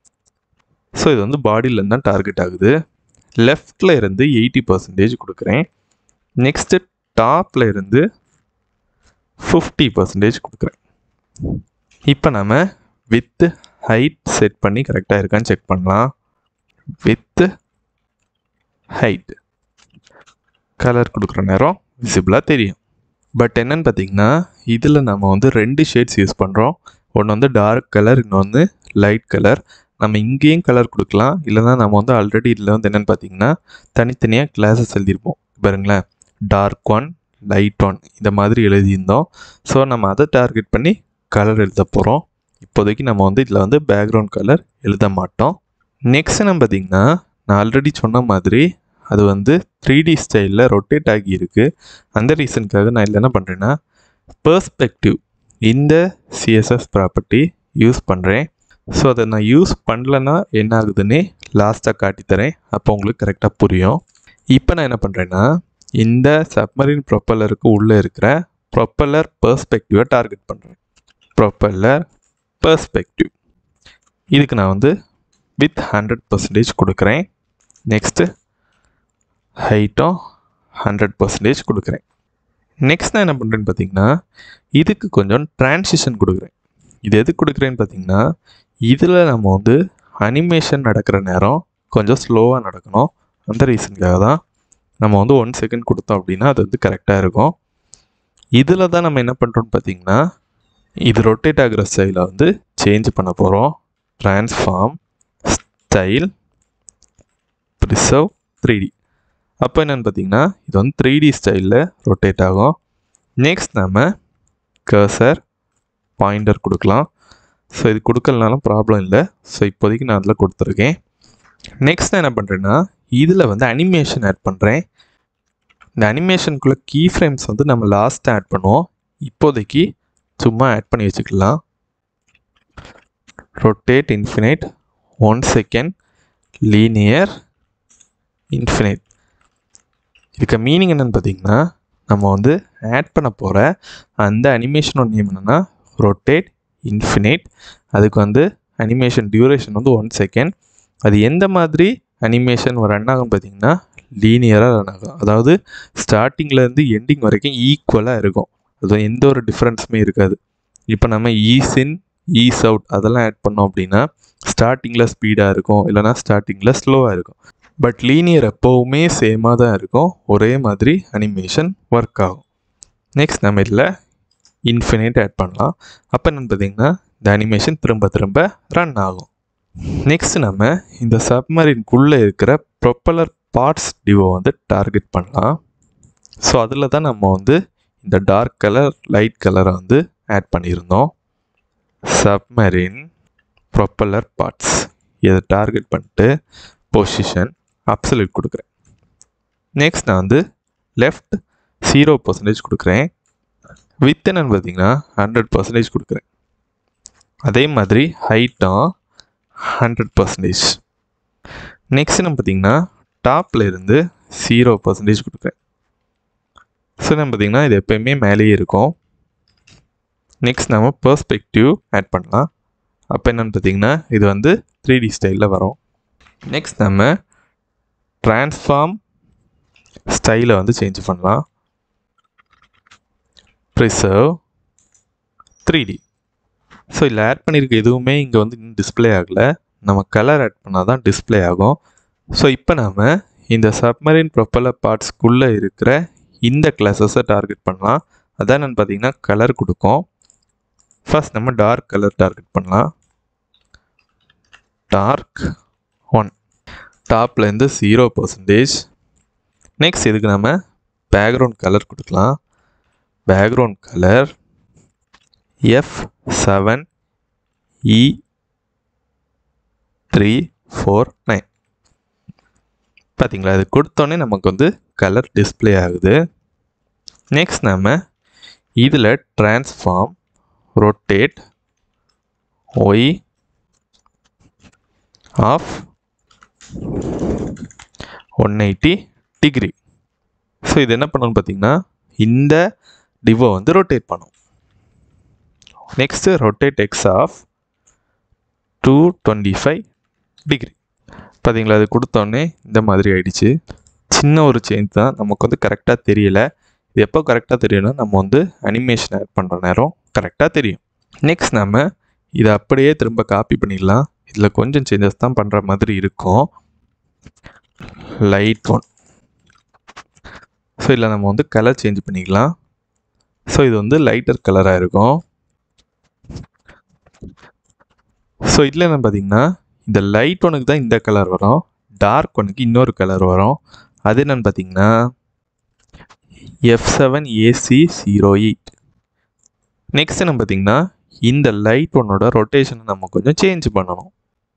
[SPEAKER 1] ஸோ இது வந்து பாடியிலேருந்து தான் டார்கெட் ஆகுது லெஃப்டில் இருந்து எயிட்டி பர்சன்டேஜ் கொடுக்குறேன் நெக்ஸ்ட்டு டாப்பில் இருந்து ஃபிஃப்டி பர்சன்டேஜ் கொடுக்குறேன் இப்போ நம்ம வித்து ஹைட் செட் பண்ணி கரெக்டாக இருக்கான்னு செக் பண்ணலாம் வித்து ஹைட் கலர் கொடுக்குற நேரம் விசிபிளாக தெரியும் பட் என்னன்னு பார்த்தீங்கன்னா இதில் நம்ம வந்து ரெண்டு ஷேட்ஸ் யூஸ் பண்ணுறோம் ஒன்று வந்து டார்க் கலர் இன்னொன்று லைட் கலர் நம்ம இங்கேயும் கலர் கொடுக்கலாம் இல்லைனா நம்ம வந்து ஆல்ரெடி இதில் வந்து என்னென்னு பார்த்தீங்கன்னா தனித்தனியாக கிளாஸஸ் எழுதியிருப்போம் பாருங்களேன் டார்க் ஒன் லைட் ஒன் இந்த மாதிரி எழுதியிருந்தோம் ஸோ நம்ம அதை டார்கெட் பண்ணி கலர் எழுத போகிறோம் இப்போதைக்கு நம்ம வந்து இதில் வந்து பேக்ரவுண்ட் கலர் எழுத மாட்டோம் நெக்ஸ்ட் நம்ம பார்த்திங்கன்னா நான் ஆல்ரெடி சொன்ன மாதிரி அது வந்து த்ரீ டி ஸ்டைலில் ரொட்டேட் ஆகி இருக்குது அந்த ரீசனுக்காக நான் இதில் என்ன பண்ணுறேன்னா பர்ஸ்பெக்டிவ் இந்த சிஎஸ்எஸ் ப்ராப்பர்ட்டி யூஸ் பண்ணுறேன் ஸோ அதை நான் யூஸ் பண்ணலன்னா என்ன ஆகுதுன்னே லாஸ்ட்டாக காட்டித்தரேன் அப்போ உங்களுக்கு கரெக்டாக புரியும் இப்போ நான் என்ன பண்ணுறேன்னா இந்த சப்மரின் ப்ரொப்பல்லருக்கு உள்ளே இருக்கிற ப்ரொப்பல்லர் பர்ஸ்பெக்டிவை டார்கெட் பண்ணுறேன் ப்ரொப்பல்லர் பர்ஸ்பெக்டிவ் இதுக்கு நான் வந்து வித் ஹண்ட்ரட் பர்சன்டேஜ் கொடுக்குறேன் நெக்ஸ்ட்டு ஹைட்டும் ஹண்ட்ரட் பர்சன்டேஜ் கொடுக்குறேன் நெக்ஸ்ட் நான் என்ன பண்ணுறேன்னு பார்த்தீங்கன்னா இதுக்கு கொஞ்சம் ட்ரான்சிஷன் கொடுக்குறேன் இது எதுக்கு கொடுக்குறேன்னு பார்த்தீங்கன்னா இதில் நம்ம வந்து அனிமேஷன் நடக்கிற நேரம் கொஞ்சம் ஸ்லோவாக நடக்கணும் அந்த ரீசனுக்காக தான் நம்ம வந்து ஒன் செகண்ட் கொடுத்தோம் அப்படின்னா அது வந்து கரெக்டாக இருக்கும் இதில் தான் நம்ம என்ன பண்ணுறோம்னு பார்த்தீங்கன்னா இது ரொட்டேட் ஆகிற ஸ்டைலை வந்து சேஞ்ச் பண்ண போகிறோம் transform style preserve three D அப்போ என்னென்னு பார்த்தீங்கன்னா இது வந்து த்ரீ டி ஸ்டைலில் ரொட்டேட் ஆகும் நெக்ஸ்ட் நம்ம கர்சர் பாயிண்டர் கொடுக்கலாம் ஸோ இது கொடுக்கலனாலும் ப்ராப்ளம் இல்லை ஸோ இப்போதைக்கு நான் அதில் கொடுத்துருக்கேன் நெக்ஸ்ட் நான் என்ன பண்ணுறேன்னா இதில் வந்து அனிமேஷன் ஆட் பண்ணுறேன் இந்த அனிமேஷனுக்குள்ளே கீ ஃப்ரேம்ஸ் வந்து நம்ம லாஸ்ட்டாக ஆட் பண்ணுவோம் இப்போதைக்கு சும்மா ஆட் பண்ணி வச்சுக்கலாம் rotate infinite one second linear infinite இதுக்கு மீனிங் என்னென்னு பார்த்தீங்கன்னா நம்ம வந்து ஆட் பண்ண போகிற அந்த அனிமேஷனோட நேம் என்னென்னா ரொட்டேட் இன்ஃபினைட் அதுக்கு வந்து அனிமேஷன் டியூரேஷன் வந்து ஒன் செகண்ட் அது எந்த மாதிரி அனிமேஷன் ரன் ஆகும் பார்த்தீங்கன்னா லீனியராக ரன் ஆகும் அதாவது ஸ்டார்டிங்லேருந்து எண்டிங் வரைக்கும் ஈக்குவலாக இருக்கும் அது எந்த ஒரு டிஃப்ரென்ஸுமே இருக்காது இப்போ நம்ம ஈஸ் இன் ஈஸ் அவுட் அதெல்லாம் ஆட் பண்ணோம் அப்படின்னா ஸ்டார்டிங்கில் ஸ்பீடாக இருக்கும் இல்லைனா ஸ்டார்டிங்கில் ஸ்லோவாக இருக்கும் பட் லீனியர் எப்போவுமே சேமாக தான் இருக்கும் ஒரே மாதிரி அனிமேஷன் ஒர்க் ஆகும் நெக்ஸ்ட் நம்ம இதில் இன்ஃபினைட் ஆட் பண்ணலாம் அப்போ என்னென்னு பார்த்தீங்கன்னா இந்த அனிமேஷன் திரும்ப திரும்ப ரன் ஆகும் நெக்ஸ்ட் நம்ம இந்த சப்மரின்குள்ளே இருக்கிற ப்ரொப்பலர் பார்ட்ஸ் டிவோ வந்து டார்கெட் பண்ணலாம் ஸோ அதில் தான் நம்ம வந்து இந்த டார்க் கலர் லைட் கலரை வந்து ஆட் பண்ணியிருந்தோம் சப்மரின் ப்ரொப்பலர் பார்ட்ஸ் இதை டார்கெட் பண்ணிட்டு பொசிஷன் அப்சல்யூட் கொடுக்குறேன் நெக்ஸ்ட் நான் வந்து லெஃப்ட் ஜீரோ பர்சன்டேஜ் கொடுக்குறேன் வித் என்னன்னு பார்த்தீங்கன்னா ஹண்ட்ரட் பர்சன்டேஜ் கொடுக்குறேன் அதே மாதிரி ஹைட்டும் ஹண்ட்ரட் பர்சன்டேஜ் நெக்ஸ்ட் நம்ம பார்த்தீங்கன்னா டாப்பில் இருந்து ஜீரோ பர்சன்டேஜ் கொடுக்குறேன் ஸோ நம்ம பார்த்தீங்கன்னா இது எப்போயுமே மேலேயே இருக்கும் நெக்ஸ்ட் நம்ம பெர்ஸ்பெக்டிவ் ஆட் பண்ணலாம் அப்போ என்னென்னு பார்த்தீங்கன்னா இது வந்து த்ரீ டி ஸ்டைலில் வரும் நெக்ஸ்ட் நம்ம ட்ரான்ஸ்ஃபார்ம் ஸ்டைலை வந்து சேஞ்ச் பண்ணலாம் ப்ரிசர்வ் த்ரீ டி ஸோ இதில் ஆட் பண்ணியிருக்க எதுவுமே இங்கே வந்து இன்னும் டிஸ்பிளே ஆகலை நம்ம கலர் ஆட் பண்ணால் தான் டிஸ்பிளே ஆகும் ஸோ இப்போ நம்ம இந்த சப்மரீன் ப்ரொப்பலர் பார்ட்ஸ்க்குள்ளே இருக்கிற இந்த கிளாஸஸை டார்கெட் பண்ணலாம் அதான் என்னென்னு பார்த்தீங்கன்னா கலர் கொடுக்கும் ஃபர்ஸ்ட் நம்ம டார்க் கலர் டார்கெட் பண்ணலாம் டார்க் ஒன் டாப்லேருந்து ஜீரோ பர்சன்டேஜ் நெக்ஸ்ட் இதுக்கு நம்ம பேக்ரவுண்ட் கலர் கொடுக்கலாம் background colour F seven E three four nine பார்த்தீங்களா இது கொடுத்தோன்னே நமக்கு வந்து கலர் டிஸ்பிளே ஆகுது நெக்ஸ்ட் நம்ம இதில் transform rotate Y of one eighty degree so இது என்ன பண்ணணும்னு பார்த்தீங்கன்னா இந்த டிவோ வந்து ரொட்டேட் பண்ணும் next rotate X of two twenty five degree பார்த்தீங்களா அது கொடுத்தோன்னே இந்த மாதிரி ஆயிடுச்சு சின்ன ஒரு சேஞ்ச் தான் நமக்கு வந்து கரெக்டாக தெரியல இது எப்போ கரெக்டாக தெரியும்னா நம்ம வந்து அனிமேஷன் ஆட் பண்ணுற நேரம் கரெக்டாக தெரியும் நெக்ஸ்ட் நம்ம இதை அப்படியே திரும்ப காப்பி பண்ணிடலாம் இதில் கொஞ்சம் சேஞ்சஸ் தான் பண்ணுற மாதிரி இருக்கும் லைட் ஒன் ஸோ இதில் நம்ம வந்து கலர் சேஞ்ச் பண்ணிக்கலாம் ஸோ இது வந்து லைட்டர் கலராக இருக்கும் ஸோ இதில் என்ன பார்த்தீங்கன்னா இந்த லைட் ஒனுக்கு தான் இந்த கலர் வரும் டார்க் ஒனுக்கு இன்னொரு கலர் வரும் அது என்னன்னு பார்த்தீங்கன்னா F seven A C zero eight next என்ன பார்த்தீங்கன்னா இந்த லைட் ஒன்னோட ரொட்டேஷனை நம்ம கொஞ்சம் சேஞ்ச் பண்ணணும்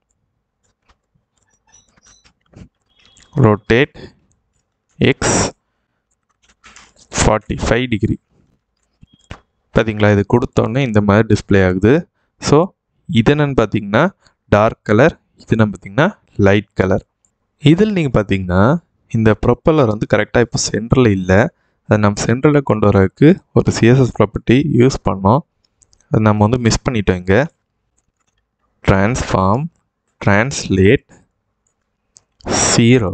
[SPEAKER 1] rotate X forty five degree பார்த்தீங்களா இது கொடுத்தோன்னே இந்த மாதிரி டிஸ்பிளே ஆகுது ஸோ இது என்னன்னு பார்த்தீங்கன்னா டார்க் கலர் இது என்ன பார்த்தீங்கன்னா லைட் கலர் இதில் நீங்கள் பார்த்தீங்கன்னா இந்த ப்ரொப்பலர் வந்து கரெக்டாக இப்போ சென்டரில் இல்லை அதை நம்ம சென்டரில் கொண்டு வரதுக்கு ஒரு சிஎஸ்எஸ் ப்ராப்பர்ட்டி யூஸ் பண்ணோம் அதை நம்ம வந்து மிஸ் பண்ணிட்டோம் இங்கே transform translate zero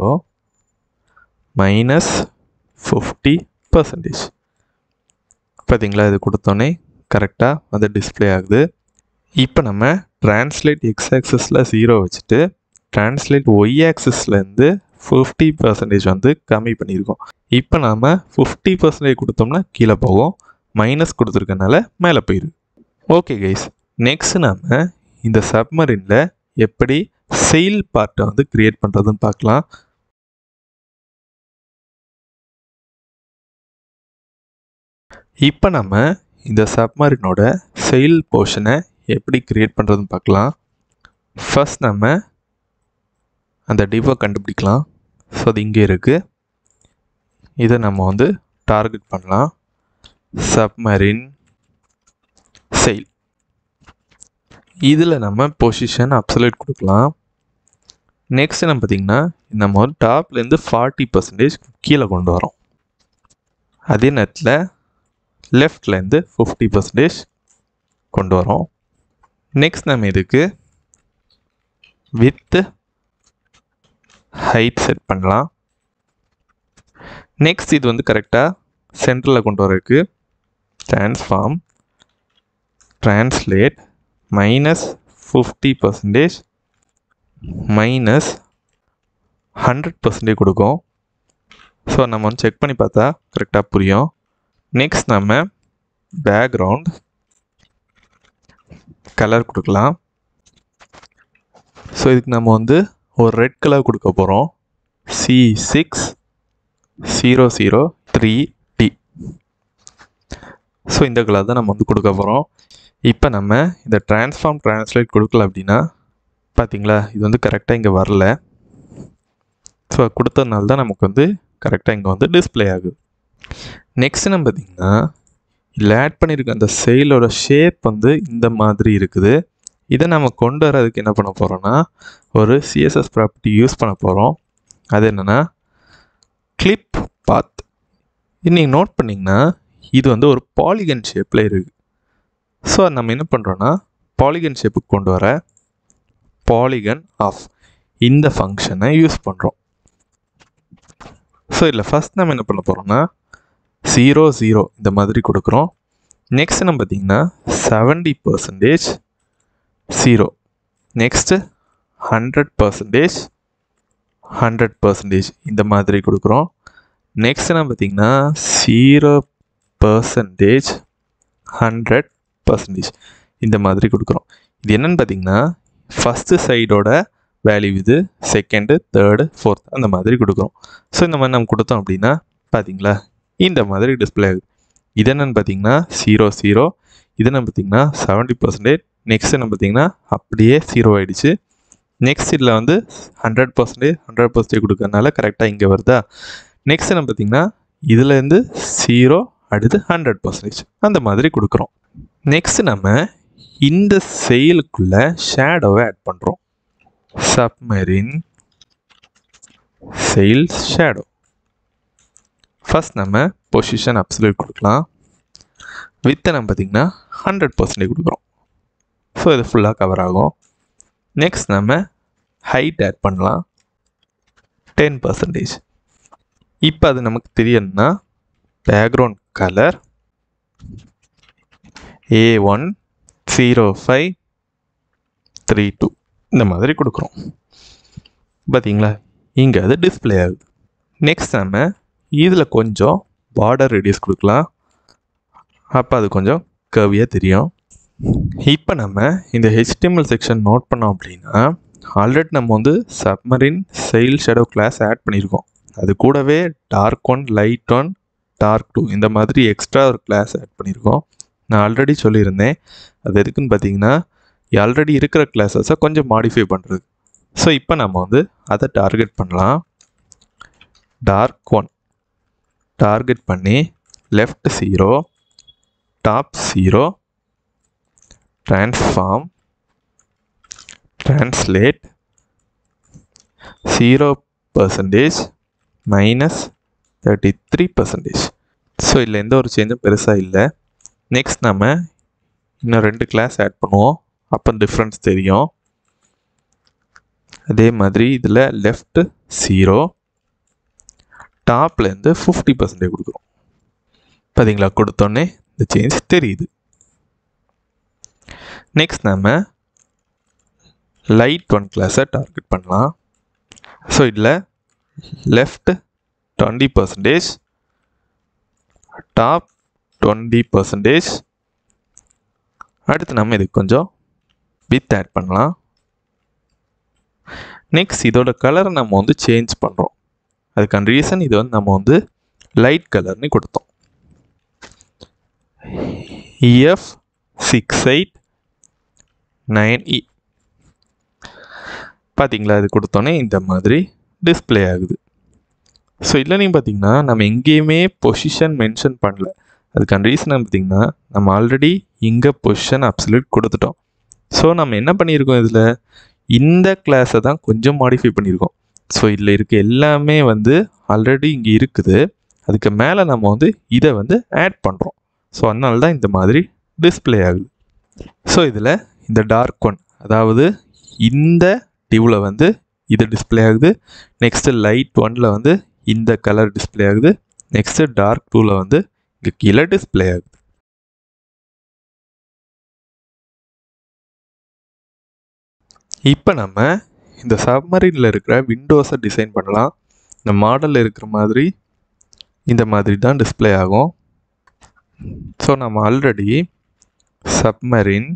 [SPEAKER 1] minus fifty percentage பார்த்தீங்களா இது கொடுத்தோன்னே கரெக்டாக வந்து டிஸ்பிளே ஆகுது இப்போ நம்ம ட்ரான்ஸ்லேட் எக்ஸ் ஆக்சஸில் ஜீரோ வச்சுட்டு ட்ரான்ஸ்லேட் ஒய் ஆக்சஸ்லேருந்து ஃபிஃப்டி பர்சன்டேஜ் வந்து கம்மி பண்ணியிருக்கோம் இப்போ நாம் ஃபிஃப்டி பர்சன்டேஜ் கொடுத்தோம்னா கீழே போகும் மைனஸ் கொடுத்துருக்கனால மேலே போயிரு ஓகே கைஸ் நெக்ஸ்ட் நம்ம இந்த சப்மரினில் எப்படி செயில் பார்ட்டை வந்து க்ரியேட் பண்ணுறதுன்னு பார்க்கலாம் இப்போ நம்ம இந்த சப்மரினோட செயில் போர்ஷனை எப்படி க்ரியேட் பண்ணுறதுன்னு பார்க்கலாம் ஃபர்ஸ்ட் நம்ம அந்த டிவை கண்டுபிடிக்கலாம் ஸோ அது இங்கே இருக்குது இதை நம்ம வந்து டார்கெட் பண்ணலாம் சப்மரின் செயில் இதில் நம்ம பொசிஷன் அப்சலேட் கொடுக்கலாம் நெக்ஸ்ட் என்ன பார்த்திங்கன்னா நம்ம வந்து டாப்லேருந்து ஃபார்ட்டி பர்சன்டேஜ் கீழே கொண்டு வரோம் அதே நேரத்தில் லெஃப்ட்லேருந்து ஃபிஃப்டி பர்சன்டேஜ் கொண்டு வரோம் நெக்ஸ்ட் நம்ம இதுக்கு வித்து ஹைட் செட் பண்ணலாம் நெக்ஸ்ட் இது வந்து கரெக்டாக சென்டரில் கொண்டு வரதுக்கு transform translate minus fifty percentage minus hundred percentage கொடுக்கும் ஸோ நம்ம வந்து செக் பண்ணி பார்த்தா கரெக்டாக புரியும் நெக்ஸ்ட் நம்ம பேக்ரவுண்ட் கலர் கொடுக்கலாம் ஸோ இதுக்கு நம்ம வந்து ஒரு ரெட் கலர் கொடுக்க போகிறோம் C six zero zero three D so இந்த கலர் தான் நம்ம வந்து கொடுக்க போகிறோம் இப்போ நம்ம இந்த ட்ரான்ஸ்ஃபார்ம் ட்ரான்ஸ்லேட் கொடுக்கல அப்படின்னா பார்த்தீங்களா இது வந்து கரெக்டாக இங்கே வரல ஸோ கொடுத்ததுனால தான் நமக்கு வந்து கரெக்டாக இங்கே வந்து டிஸ்பிளே ஆகுது நெக்ஸ்ட் நம்ம பார்த்தீங்கன்னா இதில் ஆட் பண்ணியிருக்க அந்த செயலோட ஷேப் வந்து இந்த மாதிரி இருக்குது இதை நம்ம கொண்டு வரதுக்கு என்ன பண்ண போகிறோம்னா ஒரு சிஎஸ்எஸ் ப்ராப்பர்ட்டி யூஸ் பண்ண போகிறோம் அது என்னென்னா கிளிப் பாத் நீங்கள் நோட் பண்ணிங்கன்னா இது வந்து ஒரு பாலிகன் ஷேப்பில் இருக்குது ஸோ நம்ம என்ன பண்ணுறோன்னா பாலிகன் ஷேப்புக்கு கொண்டு வர பாலிகன் ஆஃப் இந்த ஃபங்க்ஷனை யூஸ் பண்ணுறோம் ஸோ இதில் ஃபஸ்ட் நம்ம என்ன பண்ண போகிறோம்னா ஜீரோ ஜீரோ இந்த மாதிரி கொடுக்குறோம் நெக்ஸ்ட் நம்ம பார்த்தீங்கன்னா seventy percentage zero next hundred percentage hundred percentage இந்த மாதிரி கொடுக்குறோம் நெக்ஸ்ட் நம்ம பார்த்தீங்கன்னா ஜீரோ பர்சன்டேஜ் ஹண்ட்ரட் பர்சன்டேஜ் இந்த மாதிரி கொடுக்குறோம் இது என்னன்னு பார்த்தீங்கன்னா ஃபஸ்ட்டு சைடோட வேல்யூ இது செகண்டு தேர்டு ஃபோர்த் அந்த மாதிரி கொடுக்குறோம் ஸோ இந்த மாதிரி நம்ம கொடுத்தோம் அப்படின்னா பார்த்தீங்களா இந்த மாதிரி டிஸ்பிளே ஆகுது இது என்னென்னு பார்த்தீங்கன்னா ஜீரோ ஜீரோ இது என்ன பார்த்தீங்கன்னா செவன்ட்டி பர்சன்டேஜ் நெக்ஸ்ட் என்ன பார்த்தீங்கன்னா அப்படியே ஜீரோ ஆகிடுச்சு நெக்ஸ்ட் இதில் வந்து ஹண்ட்ரட் பர்சன்டேஜ் ஹண்ட்ரட் பர்சன்டேஜ் கொடுக்கறனால கரெக்டாக இங்கே வருதா நெக்ஸ்ட் என்ன பார்த்தீங்கன்னா இதுலேருந்து ஜீரோ அடுத்து ஹண்ட்ரட் பர்சன்டேஜ் அந்த மாதிரி கொடுக்குறோம் நெக்ஸ்ட் நம்ம இந்த செயலுக்குள்ள ஷேடோவை ஆட் பண்ணுறோம் சப்மரின் செயல்ஸ் ஷேடோ ஃபஸ்ட் நம்ம பொசிஷன் அப்சல்யூட் கொடுக்கலாம் வித்தை நம்ம பார்த்திங்கன்னா ஹண்ட்ரட் பர்சன்டேஜ் கொடுக்குறோம் ஸோ இது ஃபுல்லாக கவர் ஆகும் நெக்ஸ்ட் நம்ம ஹைட் ஆட் பண்ணலாம் டென் பர்சன்டேஜ் இப்போ அது நமக்கு தெரியணும்னா background colour A one zero five three two இந்த மாதிரி கொடுக்குறோம் பார்த்தீங்களா இங்கே அது டிஸ்பிளே ஆகுது நெக்ஸ்ட் நம்ம இதில் கொஞ்சம் பார்டர் ரெடியூஸ் கொடுக்கலாம் அப்போ அது கொஞ்சம் கவியாக தெரியும் இப்போ நம்ம இந்த ஹெச்டிஎம்எல் செக்ஷன் நோட் பண்ணோம் அப்படின்னா ஆல்ரெடி நம்ம வந்து submarine sail shadow class add பண்ணியிருக்கோம் அது கூடவே dark one light one dark two இந்த மாதிரி எக்ஸ்ட்ரா ஒரு கிளாஸ் ஆட் பண்ணியிருக்கோம் நான் ஆல்ரெடி சொல்லியிருந்தேன் அது எதுக்குன்னு பார்த்தீங்கன்னா ஆல்ரெடி இருக்கிற கிளாஸஸை கொஞ்சம் மாடிஃபை பண்ணுறது ஸோ இப்போ நம்ம வந்து அதை டார்கெட் பண்ணலாம் டார்க் ஒன் டார்கெட் பண்ணி left zero top zero transform translate zero percentage minus thirty three percentage so இதில் எந்த ஒரு சேஞ்சும் பெருசாக இல்லை நெக்ஸ்ட் நம்ம இன்னும் ரெண்டு கிளாஸ் ஆட் பண்ணுவோம் அப்போ டிஃப்ரென்ஸ் தெரியும் அதே மாதிரி இதில் லெஃப்ட் ஜீரோ டாப்லேருந்து ஃபிஃப்டி பர்சன்டேஜ் கொடுக்குறோம் பார்த்தீங்களா கொடுத்தோன்னே இந்த சேஞ்ச் தெரியுது நெக்ஸ்ட் நம்ம லைட் ஒன் கிளாஸை டார்கெட் பண்ணலாம் ஸோ இதில் left twenty percentage top twenty percentage அடுத்து நம்ம இதுக்கு கொஞ்சம் வித் ஆட் பண்ணலாம் நெக்ஸ்ட் இதோட கலரை நம்ம வந்து சேஞ்ச் பண்ணுறோம் அதுக்கான ரீசன் இது வந்து நம்ம வந்து லைட் கலர்னு கொடுத்தோம் E F six eight nine E பார்த்தீங்களா இது கொடுத்தோன்னே இந்த மாதிரி டிஸ்பிளே ஆகுது ஸோ இல்லை நீங்கள் பார்த்தீங்கன்னா நம்ம எங்கேயுமே பொசிஷன் மென்ஷன் பண்ணல அதுக்கான ரீசன் பார்த்தீங்கன்னா நம்ம ஆல்ரெடி இங்கே பொசிஷன் அப்சல்யூட் கொடுத்துட்டோம் ஸோ நம்ம என்ன பண்ணியிருக்கோம் இதில் இந்த கிளாஸை தான் கொஞ்சம் மாடிஃபை பண்ணியிருக்கோம் ஸோ இதில் இருக்க எல்லாமே வந்து ஆல்ரெடி இங்கே இருக்குது அதுக்கு மேலே நம்ம வந்து இதை வந்து ஆட் பண்ணுறோம் ஸோ அதனால தான் இந்த மாதிரி டிஸ்பிளே ஆகுது ஸோ இதில் இந்த டார்க் ஒன் அதாவது இந்த டியூவில் வந்து இது டிஸ்பிளே ஆகுது நெக்ஸ்ட்டு லைட் ஒனில் வந்து இந்த கலர் டிஸ்பிளே ஆகுது நெக்ஸ்ட்டு டார்க் டூவில் வந்து இங்கே கீழே டிஸ்பிளே ஆகுது இப்போ நம்ம இந்த சப்மரீனில் இருக்கிற விண்டோஸை டிசைன் பண்ணலாம் இந்த மாடலில் இருக்கிற மாதிரி இந்த மாதிரி தான் டிஸ்பிளே ஆகும் ஸோ நம்ம ஆல்ரெடி சப்மரின்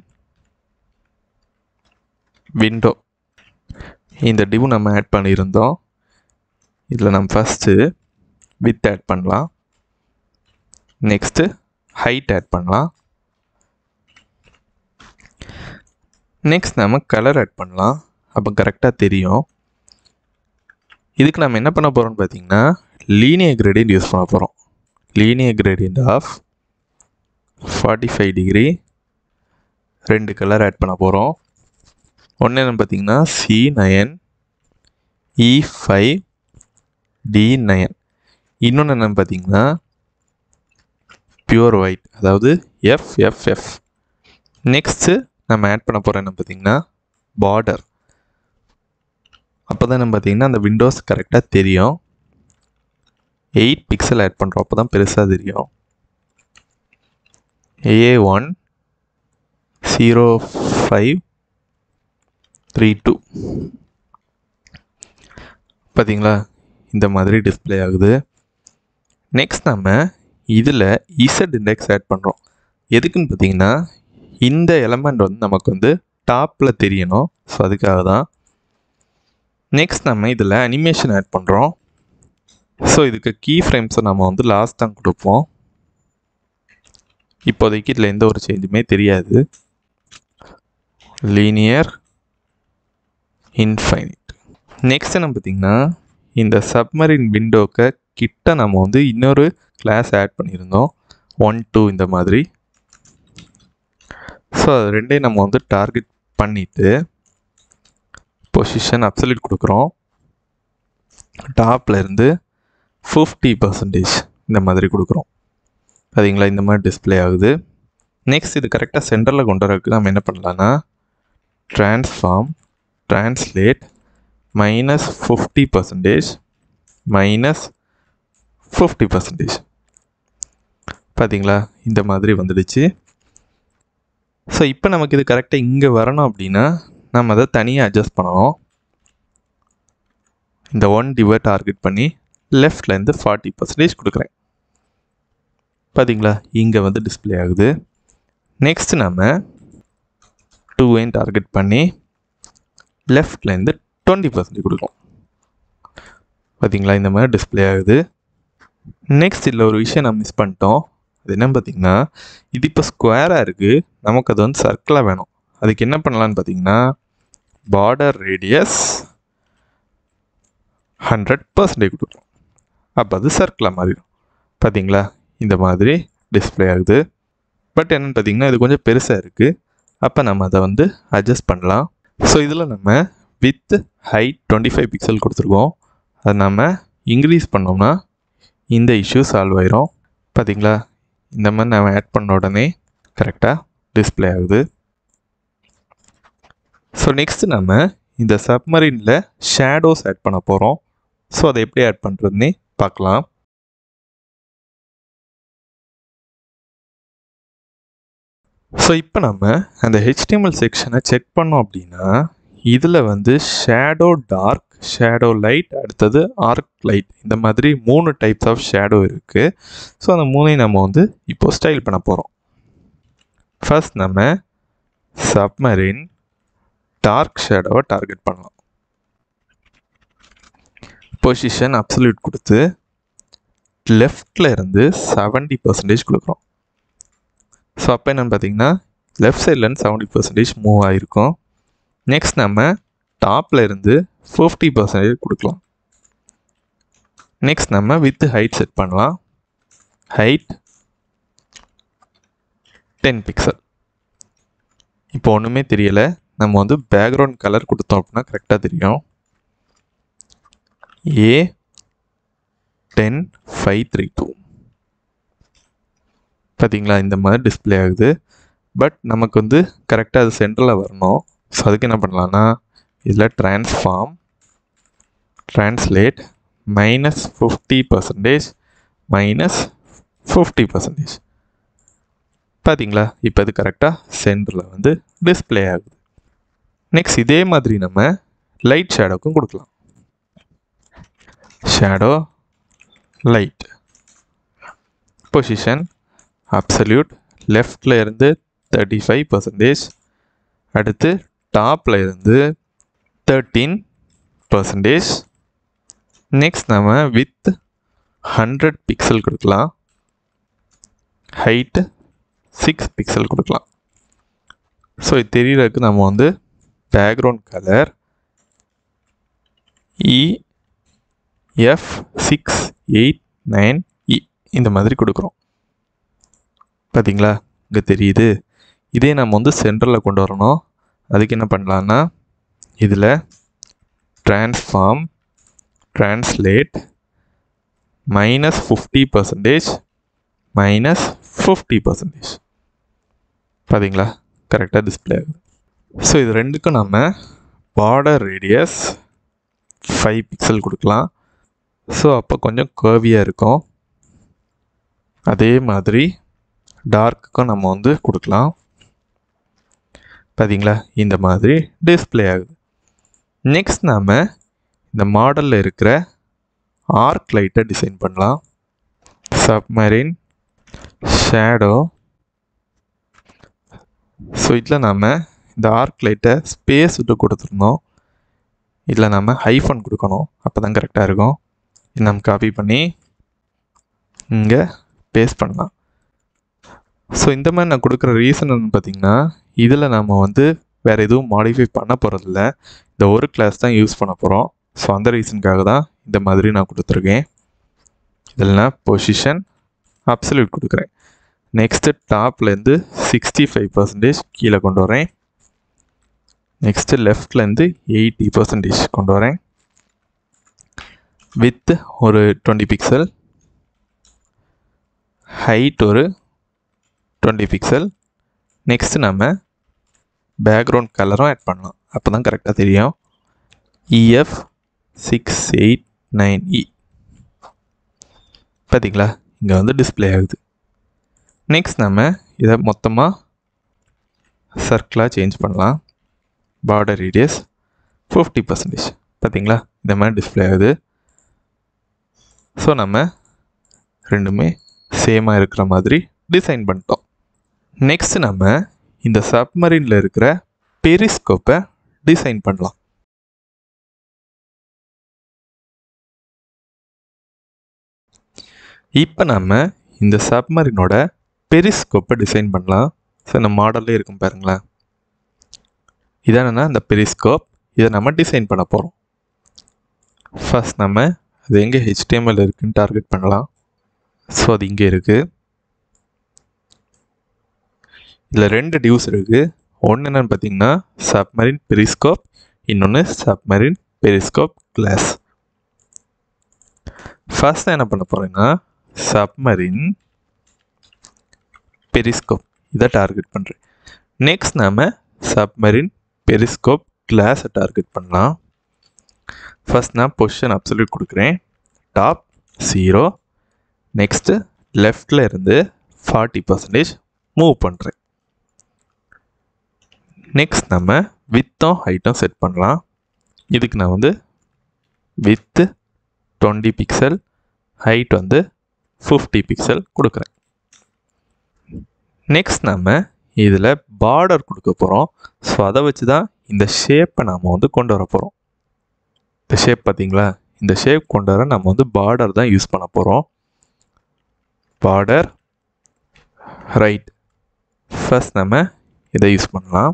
[SPEAKER 1] விண்டோ இந்த டிவ் நம்ம ஆட் பண்ணியிருந்தோம் இதில் நம்ம ஃபஸ்ட்டு வித் ஆட் பண்ணலாம் நெக்ஸ்ட்டு ஹைட் ஆட் பண்ணலாம் நெக்ஸ்ட் நம்ம கலர் ஆட் பண்ணலாம் அப்போ கரெக்டாக தெரியும் இதுக்கு நம்ம என்ன பண்ண போகிறோம்னு பார்த்தீங்கன்னா லீனியர் கிரேடியன்ட் யூஸ் பண்ண போகிறோம் linear gradient of forty five degree ரெண்டு கலர் ஆட் பண்ண போகிறோம் ஒன்று என்ன பார்த்தீங்கன்னா C nine E five D nine இன்னொன்று என்னன்னு பார்த்தீங்கன்னா பியூர் ஒயிட் அதாவது எஃப் எஃப் எஃப் நெக்ஸ்ட்டு நம்ம ஆட் பண்ண போகிற என்ன பார்த்தீங்கன்னா பார்டர் அப்போ தான் நம்ம பார்த்தீங்கன்னா அந்த விண்டோஸ் கரெக்டாக தெரியும் எயிட் பிக்சல் ஆட் பண்ணுறோம் அப்போ தான் பெருசாக தெரியும் A one zero five three two பார்த்தீங்களா இந்த மாதிரி டிஸ்ப்ளே ஆகுது நெக்ஸ்ட் நம்ம இதில் இசட் இண்டெக்ஸ் ஆட் பண்ணுறோம் எதுக்குன்னு பார்த்தீங்கன்னா இந்த எலமெண்ட் வந்து நமக்கு வந்து டாப்பில் தெரியணும் ஸோ அதுக்காக தான் நெக்ஸ்ட் நம்ம இதில் அனிமேஷன் ஆட் பண்ணுறோம் ஸோ இதுக்கு கீ ஃப்ரேம்ஸை நம்ம வந்து லாஸ்ட் தான் கொடுப்போம் இப்போதைக்கு இதில் எந்த ஒரு சேஞ்சுமே தெரியாது லீனியர் இன்ஃபைனிட் நெக்ஸ்ட் என்ன பார்த்தீங்கன்னா இந்த சப்மரின் விண்டோக்கு கிட்ட நம்ம வந்து இன்னொரு கிளாஸ் ஆட் பண்ணியிருந்தோம் ஒன் டூ இந்த மாதிரி ஸோ அது ரெண்டையும் நம்ம வந்து டார்கெட் பண்ணிவிட்டு பொசிஷன் அப்சல்யூட் கொடுக்குறோம் டாப்பில் இருந்து ஃபிஃப்டி பர்சன்டேஜ் இந்த மாதிரி கொடுக்குறோம் பார்த்தீங்களா இந்த மாதிரி டிஸ்ப்ளே ஆகுது நெக்ஸ்ட் இது கரெக்டாக சென்டரில் கொண்டு வரதுக்கு நம்ம என்ன பண்ணலான்னா transform translate minus fifty percentage minus fifty percentage பார்த்தீங்களா இந்த மாதிரி வந்துடுச்சு ஸோ இப்போ நமக்கு இது கரெக்டாக இங்கே வரணும் அப்படின்னா நம்ம அதை தனியாக அட்ஜஸ்ட் பண்ணணும் இந்த ஒன் டிவர் டார்கெட் பண்ணி லெஃப்ட்லேருந்து ஃபார்ட்டி பர்சன்டேஜ் கொடுக்குறேன் பார்த்தீங்களா இங்கே வந்து டிஸ்ப்ளே ஆகுது நெக்ஸ்ட் நம்ம டூவையும் டார்கெட் பண்ணி லெஃப்ட்லேருந்து டுவெண்ட்டி பர்சன்டேஜ் கொடுக்கும் பார்த்தீங்களா இந்த மாதிரி டிஸ்ப்ளே ஆகுது நெக்ஸ்ட் இதில் ஒரு விஷயம் நான் மிஸ் பண்ணிட்டோம் அது என்னன்னு பார்த்தீங்கன்னா இது இப்போ ஸ்கொயராக இருக்குது நமக்கு அது வந்து சர்க்கிளாக வேணும் அதுக்கு என்ன பண்ணலான்னு பார்த்தீங்கன்னா பார்டர் ரேடியஸ் ஹண்ட்ரட் பர்சன்டேஜ் கொடுக்கும் அப்போ அது சர்க்கிளாக மாறிடும் பார்த்தீங்களா இந்த மாதிரி டிஸ்ப்ளே ஆகுது பட் என்னென்னு பார்த்தீங்கன்னா இது கொஞ்சம் பெருசாக இருக்குது அப்போ நம்ம அதை வந்து அட்ஜஸ்ட் பண்ணலாம் ஸோ இதில் நம்ம width height twenty five pixel கொடுத்துருக்கோம் அதை நம்ம இன்க்ரீஸ் பண்ணோம்னா இந்த இஷ்யூ சால்வ் ஆயிரும் பார்த்தீங்களா இந்த மாதிரி நம்ம ஆட் பண்ண உடனே கரெக்டாக டிஸ்ப்ளே ஆகுது ஸோ நெக்ஸ்ட் நம்ம இந்த சப்மரீனில் ஷேடோஸ் ஆட் பண்ண போகிறோம் ஸோ அதை எப்படி ஆட் பண்ணுறதுன்னே பார்க்கலாம் ஸோ இப்போ நம்ம அந்த HTML செக்ஷனை செக் பண்ணோம் அப்படின்னா இதில் வந்து ஷேடோ டார்க் ஷேடோ லைட் அடுத்தது ஆர்க் லைட் இந்த மாதிரி மூணு டைப்ஸ் ஆஃப் ஷேடோ இருக்குது ஸோ அந்த மூணையும் நம்ம வந்து இப்போ ஸ்டைல் பண்ண போகிறோம் ஃபர்ஸ்ட் நம்ம சப்மரின் டார்க் ஷேடோவை டார்கெட் பண்ணலாம் பொசிஷன் அப்சல்யூட் கொடுத்து லெஃப்டில் இருந்து செவன்ட்டி பர்சன்டேஜ் கொடுக்குறோம் ஸோ அப்போ என்னென்னு பார்த்தீங்கன்னா லெஃப்ட் சைட்லேருந்து செவன்ட்டி பர்சன்டேஜ் மூவ் ஆகிருக்கும் நெக்ஸ்ட் நம்ம டாப்பில் இருந்து ஃபிஃப்டி பர்சன்டேஜ் கொடுக்கலாம் நெக்ஸ்ட் நம்ம வித் ஹைட் செட் பண்ணலாம் ஹைட் டென் பிக்சல் இப்போ ஒன்றுமே தெரியலை நம்ம வந்து பேக்ரவுண்ட் கலர் கொடுத்தோம் அப்படின்னா கரெக்டாக தெரியும் A ten five three two பார்த்தீங்களா இந்த மாதிரி டிஸ்ப்ளே ஆகுது பட் நமக்கு வந்து கரெக்டாக அது சென்டரில் வரணும் ஸோ அதுக்கு என்ன பண்ணலான்னா இதில் transform translate minus fifty percentage minus fifty percentage பார்த்தீங்களா இப்போ அது கரெக்டாக சென்டரில் வந்து டிஸ்ப்ளே ஆகுது நெக்ஸ்ட் இதே மாதிரி நம்ம லைட் ஷேடோக்கும் கொடுக்கலாம் ஷேடோ லைட் பொசிஷன் அப்சல்யூட் லெஃப்டில் இருந்து தேர்ட்டி ஃபைவ் பர்சன்டேஜ் அடுத்து டாப்பில் இருந்து தேர்ட்டீன் பர்சன்டேஜ் நெக்ஸ்ட் நம்ம வித் ஹண்ட்ரட் பிக்சல் கொடுக்கலாம் ஹைட்டு சிக்ஸ் பிக்சல் கொடுக்கலாம் ஸோ இது தெரியறதுக்கு நம்ம வந்து background colour E F six eight nine E இந்த மாதிரி கொடுக்குறோம் பார்த்தீங்களா இங்கே தெரியுது இதே நம்ம வந்து சென்டரில் கொண்டு வரணும் அதுக்கு என்ன பண்ணலான்னா இதில் transform translate minus fifty percentage minus fifty percentage பார்த்தீங்களா கரெக்டாக டிஸ்பிளே ஆகுது ஸோ இது ரெண்டுக்கும் நம்ம பார்டர் ரேடியஸ் ஃபைவ் பிக்சல் கொடுக்கலாம் ஸோ அப்போ கொஞ்சம் கர்வியாக இருக்கும் அதே மாதிரி டார்க்குக்கும் நம்ம வந்து கொடுக்கலாம் பார்த்தீங்களா இந்த மாதிரி டிஸ்பிளே ஆகுது நெக்ஸ்ட் நாம் இந்த மாடலில் இருக்கிற ஆர்க் லைட்டை டிசைன் பண்ணலாம் சப்மரின் ஷேடோ ஸோ இதில் நாம் இந்த ஆர்க் லைட்டை ஸ்பேஸ் விட்டு கொடுத்துருந்தோம் இதில் நம்ம ஹைஃபன் கொடுக்கணும் அப்போ தான் கரெக்டாக இருக்கும் இது நம்ம காப்பி பண்ணி இங்கே பேஸ்ட் பண்ணலாம் ஸோ இந்த மாதிரி நான் கொடுக்குற ரீசன் பார்த்தீங்கன்னா இதில் நம்ம வந்து வேறு எதுவும் மாடிஃபை பண்ண போகிறதில்ல இந்த ஒரு கிளாஸ் தான் யூஸ் பண்ண போகிறோம் ஸோ அந்த ரீசனுக்காக தான் இந்த மாதிரி நான் கொடுத்துருக்கேன் இதில் நான் பொசிஷன் அப்சல்யூட் கொடுக்குறேன் நெக்ஸ்ட்டு டாப்லேருந்து சிக்ஸ்டி ஃபைவ் பர்சன்டேஜ் கீழே கொண்டு வரேன் நெக்ஸ்ட்டு லெஃப்ட்லேருந்து எயிட்டி பர்சன்டேஜ் கொண்டு வரேன் வித் ஒரு டுவெண்ட்டி பிக்சல் ஹைட் ஒரு டுவெண்ட்டி பிக்சல் நெக்ஸ்ட்டு நம்ம பேக்ரவுண்ட் கலரும் ஆட் பண்ணலாம் அப்போ தான் கரெக்டாக தெரியும் E F six eight nine E பார்த்தீங்களா இங்கே வந்து டிஸ்பிளே ஆகுது நெக்ஸ்ட் நம்ம இதை மொத்தமாக சர்க்கிளாக சேஞ்ச் பண்ணலாம் பார்டர் ரேடியஸ் ஃபிஃப்டி பர்சன்டேஜ் பார்த்தீங்களா இந்த மாதிரி டிஸ்பிளே ஆகுது ஸோ நம்ம ரெண்டுமே சேமாக இருக்கிற மாதிரி டிசைன் பண்ணிட்டோம் நெக்ஸ்ட் நம்ம இந்த சப்மரீனில் இருக்கிற பெரிஸ்கோப்பை டிசைன் பண்ணலாம் இப்போ நம்ம இந்த சப்மரீனோட பெரிஸ்கோப்பை டிசைன் பண்ணலாம் ஸோ இந்த மாடல்லே இருக்கும் பாருங்களேன் இதானன்னா இந்த பெரிஸ்கோப் இதை நம்ம டிசைன் பண்ண போகிறோம் ஃபர்ஸ்ட் நம்ம அது எங்கே ஹெச்டிஎம்எல் இருக்குன்னு டார்கெட் பண்ணலாம் ஸோ அது இங்கே இருக்குது இதில் ரெண்டு டியூஸ் இருக்குது ஒன்று என்னென்னு பார்த்தீங்கன்னா சப்மரின் பெரிஸ்கோப் இன்னொன்று சப்மரின் பெரிஸ்கோப் கிளாஸ் ஃபர்ஸ்ட் என்ன பண்ண போகிறேன்னா சப்மரின் பெரிஸ்கோப் இதை டார்கெட் பண்ணுறேன் நெக்ஸ்ட் நாம் சப்மரின் பெரிஸ்கோப் கிளாஸை டார்கெட் பண்ணலாம் ஃபர்ஸ்ட் நான் பொசிஷன் அப்சல்யூட் கொடுக்குறேன் டாப் ஜீரோ நெக்ஸ்ட்டு லெஃப்டில் இருந்து ஃபார்ட்டி பர்சன்டேஜ் மூவ் பண்ணுறேன் நெக்ஸ்ட் நம்ம வித்தும் ஹைட்டும் செட் பண்ணலாம் இதுக்கு நான் வந்து வித்து டுவெண்ட்டி பிக்சல் ஹைட் வந்து ஃபிஃப்டி பிக்சல் கொடுக்குறேன் நெக்ஸ்ட் நம்ம இதில் பார்டர் கொடுக்க போகிறோம் ஸோ அதை வச்சு தான் இந்த ஷேப்பை நாம் வந்து கொண்டு வர போகிறோம் இந்த ஷேப் பார்த்தீங்களா இந்த ஷேப் கொண்டு வர நம்ம வந்து பார்டர் தான் யூஸ் பண்ண போகிறோம் பார்டர் ரைட் ஃபர்ஸ்ட் நம்ம இதை யூஸ் பண்ணலாம்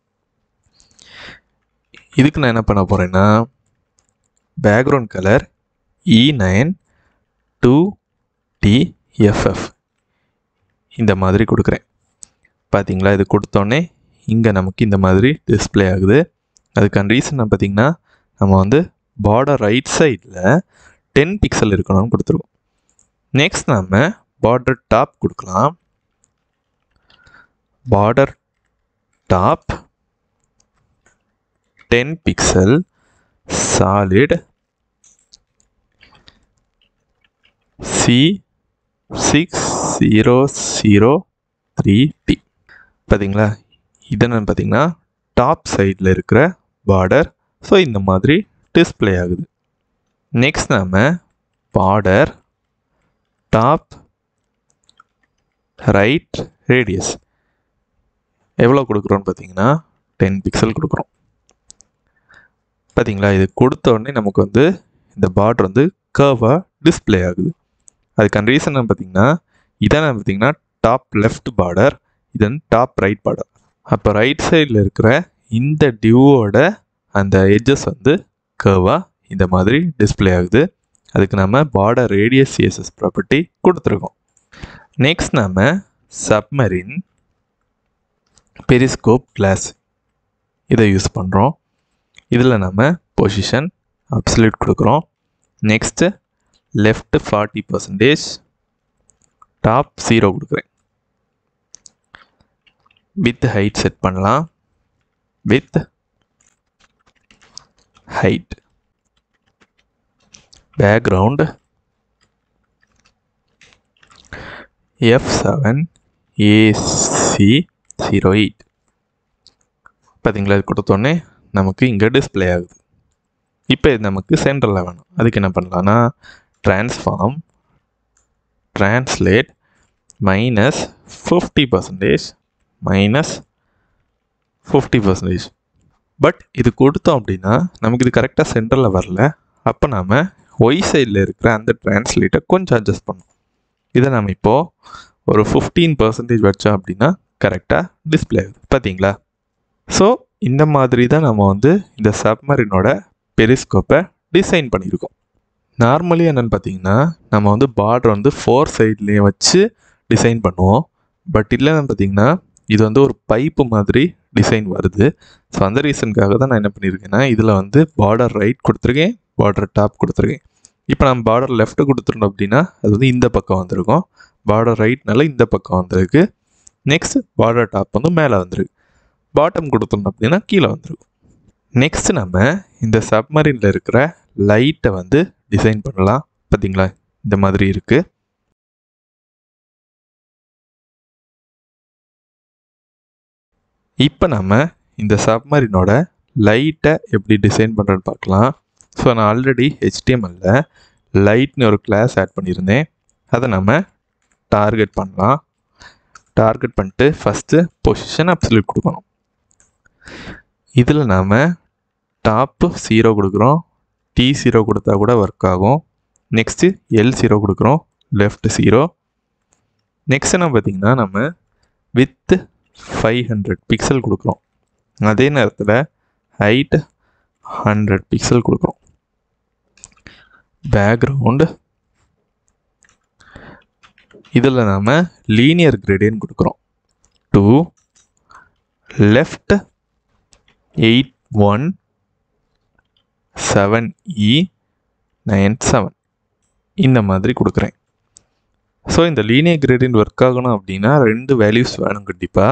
[SPEAKER 1] இதுக்கு நான் என்ன பண்ண போகிறேன்னா background colour E nine two D F F இந்த மாதிரி கொடுக்குறேன் பார்த்தீங்களா இது கொடுத்தோன்னே இங்கே நமக்கு இந்த மாதிரி டிஸ்பிளே ஆகுது அதுக்கான ரீசன் பார்த்தீங்கன்னா நம்ம வந்து பார்டர் ரைட் சைடில் டென் பிக்சல் இருக்கணும்னு கொடுத்துருக்கோம் நெக்ஸ்ட் நம்ம பார்டர் டாப் கொடுக்கலாம் border top ten pixel solid C six zero zero three D பார்த்தீங்களா இது என்னன்னு பார்த்தீங்கன்னா டாப் சைடில் இருக்கிற பார்டர் ஸோ இந்த மாதிரி டிஸ்பிளே ஆகுது நெக்ஸ்ட் நாம் பார்டர் டாப் ரைட் ரேடியஸ் எவ்வளோ கொடுக்குறோன்னு பார்த்தீங்கன்னா டென் பிக்சல் கொடுக்குறோம் பார்த்தீங்களா இது கொடுத்த உடனே நமக்கு வந்து இந்த பார்டர் வந்து கர்வாக டிஸ்பிளே ஆகுது அதுக்கான ரீசன் பார்த்தீங்கன்னா இதான் பார்த்தீங்கன்னா டாப் லெஃப்ட் பார்டர் இது டாப் ரைட் பார்டர் அப்போ ரைட் சைடில் இருக்கிற இந்த டியூவோட அந்த எட்ஜஸ் வந்து கர்வாக இந்த மாதிரி டிஸ்பிளே ஆகுது அதுக்கு நம்ம பார்டர் ரேடியஸ் சிஎஸ்எஸ் ப்ராப்பர்ட்டி கொடுத்துருக்கோம் நெக்ஸ்ட் நம்ம சப்மரின் பெரிஸ்கோப் கிளாஸ் இதை யூஸ் பண்ணுறோம் இதில் நம்ம பொசிஷன் அப்சல்யூட் கொடுக்குறோம் next left forty percentage top zero கொடுக்குறேன் வித் ஹைட் செட் பண்ணலாம் width height background F seven A C zero eight பார்த்தீங்களா இது கொடுத்தோன்னே நமக்கு இங்கே டிஸ்பிளே ஆகுது இப்போ இது நமக்கு சென்டரில் வேணும் அதுக்கு என்ன பண்ணலான்னா transform translate minus fifty percentage minus fifty percentage but இது கொடுத்தோம் அப்படின்னா நமக்கு இது கரெக்டாக சென்டரில் வரல அப்போ நாம் ஒய் சைடில் இருக்கிற அந்த ட்ரான்ஸ்லேட்டை கொஞ்சம் அட்ஜஸ்ட் பண்ணணும் இதை நம்ம இப்போது ஒரு ஃபிஃப்டீன் பர்சன்டேஜ் வச்சோம் அப்படின்னா கரெக்டாக டிஸ்பிளே ஆகுது பார்த்தீங்களா ஸோ இந்த மாதிரி தான் நம்ம வந்து இந்த சப்மரினோட பெரிஸ்கோப்பை டிசைன் பண்ணியிருக்கோம் நார்மலி என்னென்னு பார்த்தீங்கன்னா நம்ம வந்து பார்டர் வந்து ஃபோர் சைட்லேயே வச்சு டிசைன் பண்ணுவோம் பட் இல்லைன்னு பார்த்தீங்கன்னா இது வந்து ஒரு பைப்பு மாதிரி டிசைன் வருது ஸோ அந்த ரீசனுக்காக தான் நான் என்ன பண்ணியிருக்கேன்னா இதில் வந்து பார்டர் ரைட் கொடுத்துருக்கேன் பார்டர் டாப் கொடுத்துருக்கேன் இப்போ நம்ம பார்டர் லெஃப்ட் கொடுத்துருந்தோம் அப்படின்னா அது வந்து இந்த பக்கம் வந்திருக்கும் பார்டர் ரைட்னால இந்த பக்கம் வந்திருக்கு நெக்ஸ்ட் பார்டர் டாப் வந்து மேலே வந்திருக்கு பாட்டம் கொடுத்துருந்தோம் அப்படின்னா கீழே வந்துருக்கும் நெக்ஸ்ட் நம்ம இந்த சப்மரீனில் இருக்கிற லைட்டை வந்து டிசைன் பண்ணலாம் பார்த்தீங்களா இந்த மாதிரி இருக்குது இப்போ நம்ம இந்த சப்மரீனோட லைட்டை எப்படி டிசைன் பண்ணுறேன்னு பார்க்கலாம் ஸோ நான் ஆல்ரெடி ஹெச்டிஎம்எல்ல லைட்னு ஒரு கிளாஸ் ஆட் பண்ணியிருந்தேன் அதை நம்ம டார்கெட் பண்ணலாம் டார்கெட் பண்ணிட்டு ஃபஸ்ட்டு பொசிஷன் அப்சல்யூட் கொடுக்கணும் இதில் நாம் டாப்பு ஜீரோ கொடுக்குறோம் டி ஜீரோ கொடுத்தா கூட ஒர்க் ஆகும் நெக்ஸ்ட்டு எல் ஜீரோ கொடுக்குறோம் லெஃப்ட் ஜீரோ நெக்ஸ்ட் என்ன பார்த்திங்கன்னா நம்ம வித்து ஃபைவ் ஹண்ட்ரட் பிக்சல் கொடுக்குறோம் அதே நேரத்தில் ஹைட் ஹண்ட்ரட் பிக்சல் கொடுக்குறோம் பேக்ரவுண்டு இதில் நாம் லீனியர் கிரேடியன் கொடுக்குறோம் to left eight one seven E nine seven இந்த மாதிரி கொடுக்குறேன் ஸோ இந்த லீனியர் கிரேடியன்ட் ஒர்க் ஆகணும் அப்படின்னா ரெண்டு வேல்யூஸ் வேணும் கண்டிப்பாக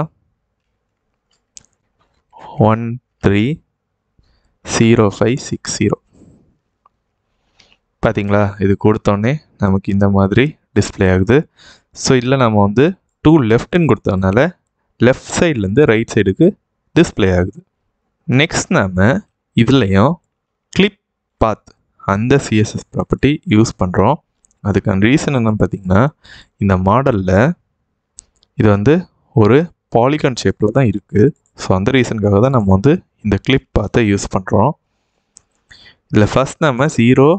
[SPEAKER 1] one three zero five six zero பார்த்தீங்களா இது கொடுத்தோடனே நமக்கு இந்த மாதிரி டிஸ்பிளே ஆகுது ஸோ இல்லை நம்ம வந்து டூ லெஃப்ட்னு கொடுத்ததுனால லெஃப்ட் சைட்லேருந்து ரைட் சைடுக்கு டிஸ்பிளே ஆகுது நெக்ஸ்ட் நாம் இதுலேயும் கிளிப் பாத் அந்த சிஎஸ்எஸ் ப்ராப்பர்ட்டி யூஸ் பண்ணுறோம் அதுக்கான ரீசன் என்னன்னு பார்த்தீங்கன்னா இந்த மாடலில் இது வந்து ஒரு பாலிகான் ஷேப்பில் தான் இருக்குது ஸோ அந்த ரீசனுக்காக தான் நம்ம வந்து இந்த கிளிப் பார்த்து யூஸ் பண்ணுறோம் இதில் ஃபஸ்ட் நம்ம ஜீரோ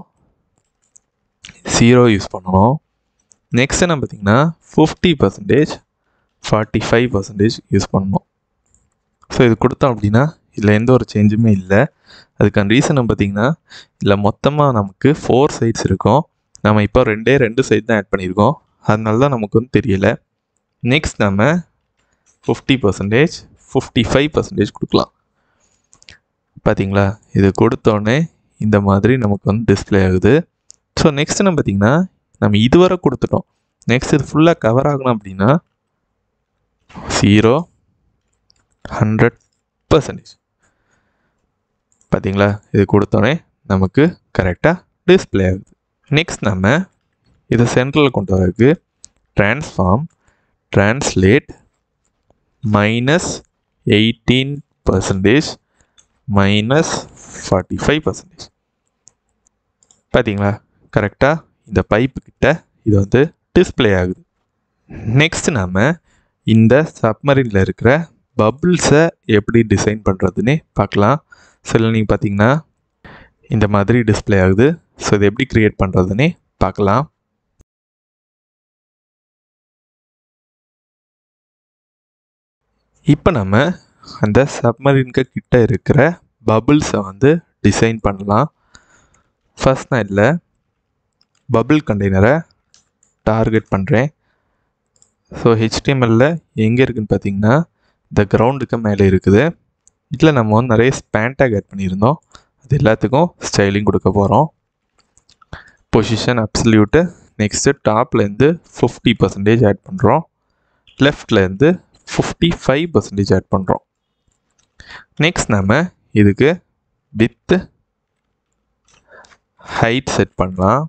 [SPEAKER 1] ஜீரோ யூஸ் பண்ணணும் நெக்ஸ்ட் என்ன பார்த்தீங்கன்னா fifty percentage forty five percentage use பண்ணணும் ஸோ இது கொடுத்தோம் அப்படின்னா இதில் எந்த ஒரு சேஞ்சுமே இல்லை அதுக்கான ரீசன் பார்த்தீங்கன்னா இதில் மொத்தமாக நமக்கு ஃபோர் சைட்ஸ் இருக்கும் நம்ம இப்போ ரெண்டே ரெண்டு சைட் தான் ஆட் பண்ணியிருக்கோம் அதனால தான் நமக்கு வந்து தெரியலை நெக்ஸ்ட் நம்ம fifty percentage fifty five percentage கொடுக்கலாம் பார்த்தீங்களா இது கொடுத்தோடனே இந்த மாதிரி நமக்கு வந்து டிஸ்பிளே ஆகுது ஸோ நெக்ஸ்ட் என்ன பார்த்தீங்கன்னா நம்ம இதுவரை கொடுத்துட்டோம் நெக்ஸ்ட் இது ஃபுல்லாக கவர் ஆகணும் அப்படின்னா ஜீரோ ஹண்ட்ரட் பர்சன்டேஜ் பார்த்தீங்களா இது கொடுத்தோடனே நமக்கு கரெக்டாக டிஸ்பிளே ஆகுது நெக்ஸ்ட் நம்ம இதை சென்ட்ரலில் கொண்டு வரதுக்கு transform translate minus eighteen percentage minus forty five percentage பார்த்தீங்களா கரெக்டாக இந்த பைப்பு கிட்ட இது வந்து டிஸ்பிளே ஆகுது நெக்ஸ்ட் நாம் இந்த சப்மரீனில் இருக்கிற பபுள்ஸை எப்படி டிசைன் பண்ணுறதுன்னு பார்க்கலாம் சில நீங்கள் பார்த்தீங்கன்னா இந்த மாதிரி டிஸ்பிளே ஆகுது ஸோ இது எப்படி க்ரியேட் பண்ணுறதுன்னு பார்க்கலாம் இப்போ நம்ம அந்த சப்மரீனுக்கு கிட்ட இருக்கிற பபுள்ஸை வந்து டிசைன் பண்ணலாம் ஃபர்ஸ்ட் நான் இதில் பபிள் கண்டெய்னரை டார்கெட் பண்ணுறேன் ஸோ ஹெச்டிஎம்எல்ல எங்கே இருக்குன்னு பார்த்தீங்கன்னா இந்த கிரவுண்டுக்கு மேலே இருக்குது இதில் நம்ம வந்து நிறைய ஸ்பேன் டேக் ஆட் பண்ணியிருந்தோம் அது எல்லாத்துக்கும் ஸ்டைலிங் கொடுக்க போகிறோம் பொசிஷன் அப்சல்யூட்டு நெக்ஸ்ட்டு டாப்லேருந்து ஃபிஃப்டி பர்சன்டேஜ் ஆட் பண்ணுறோம் லெஃப்ட்லேருந்து ஃபிஃப்டி ஃபைவ் பர்சன்டேஜ் ஆட் பண்ணுறோம் நெக்ஸ்ட் நம்ம இதுக்கு வித்து ஹைட் செட் பண்ணலாம்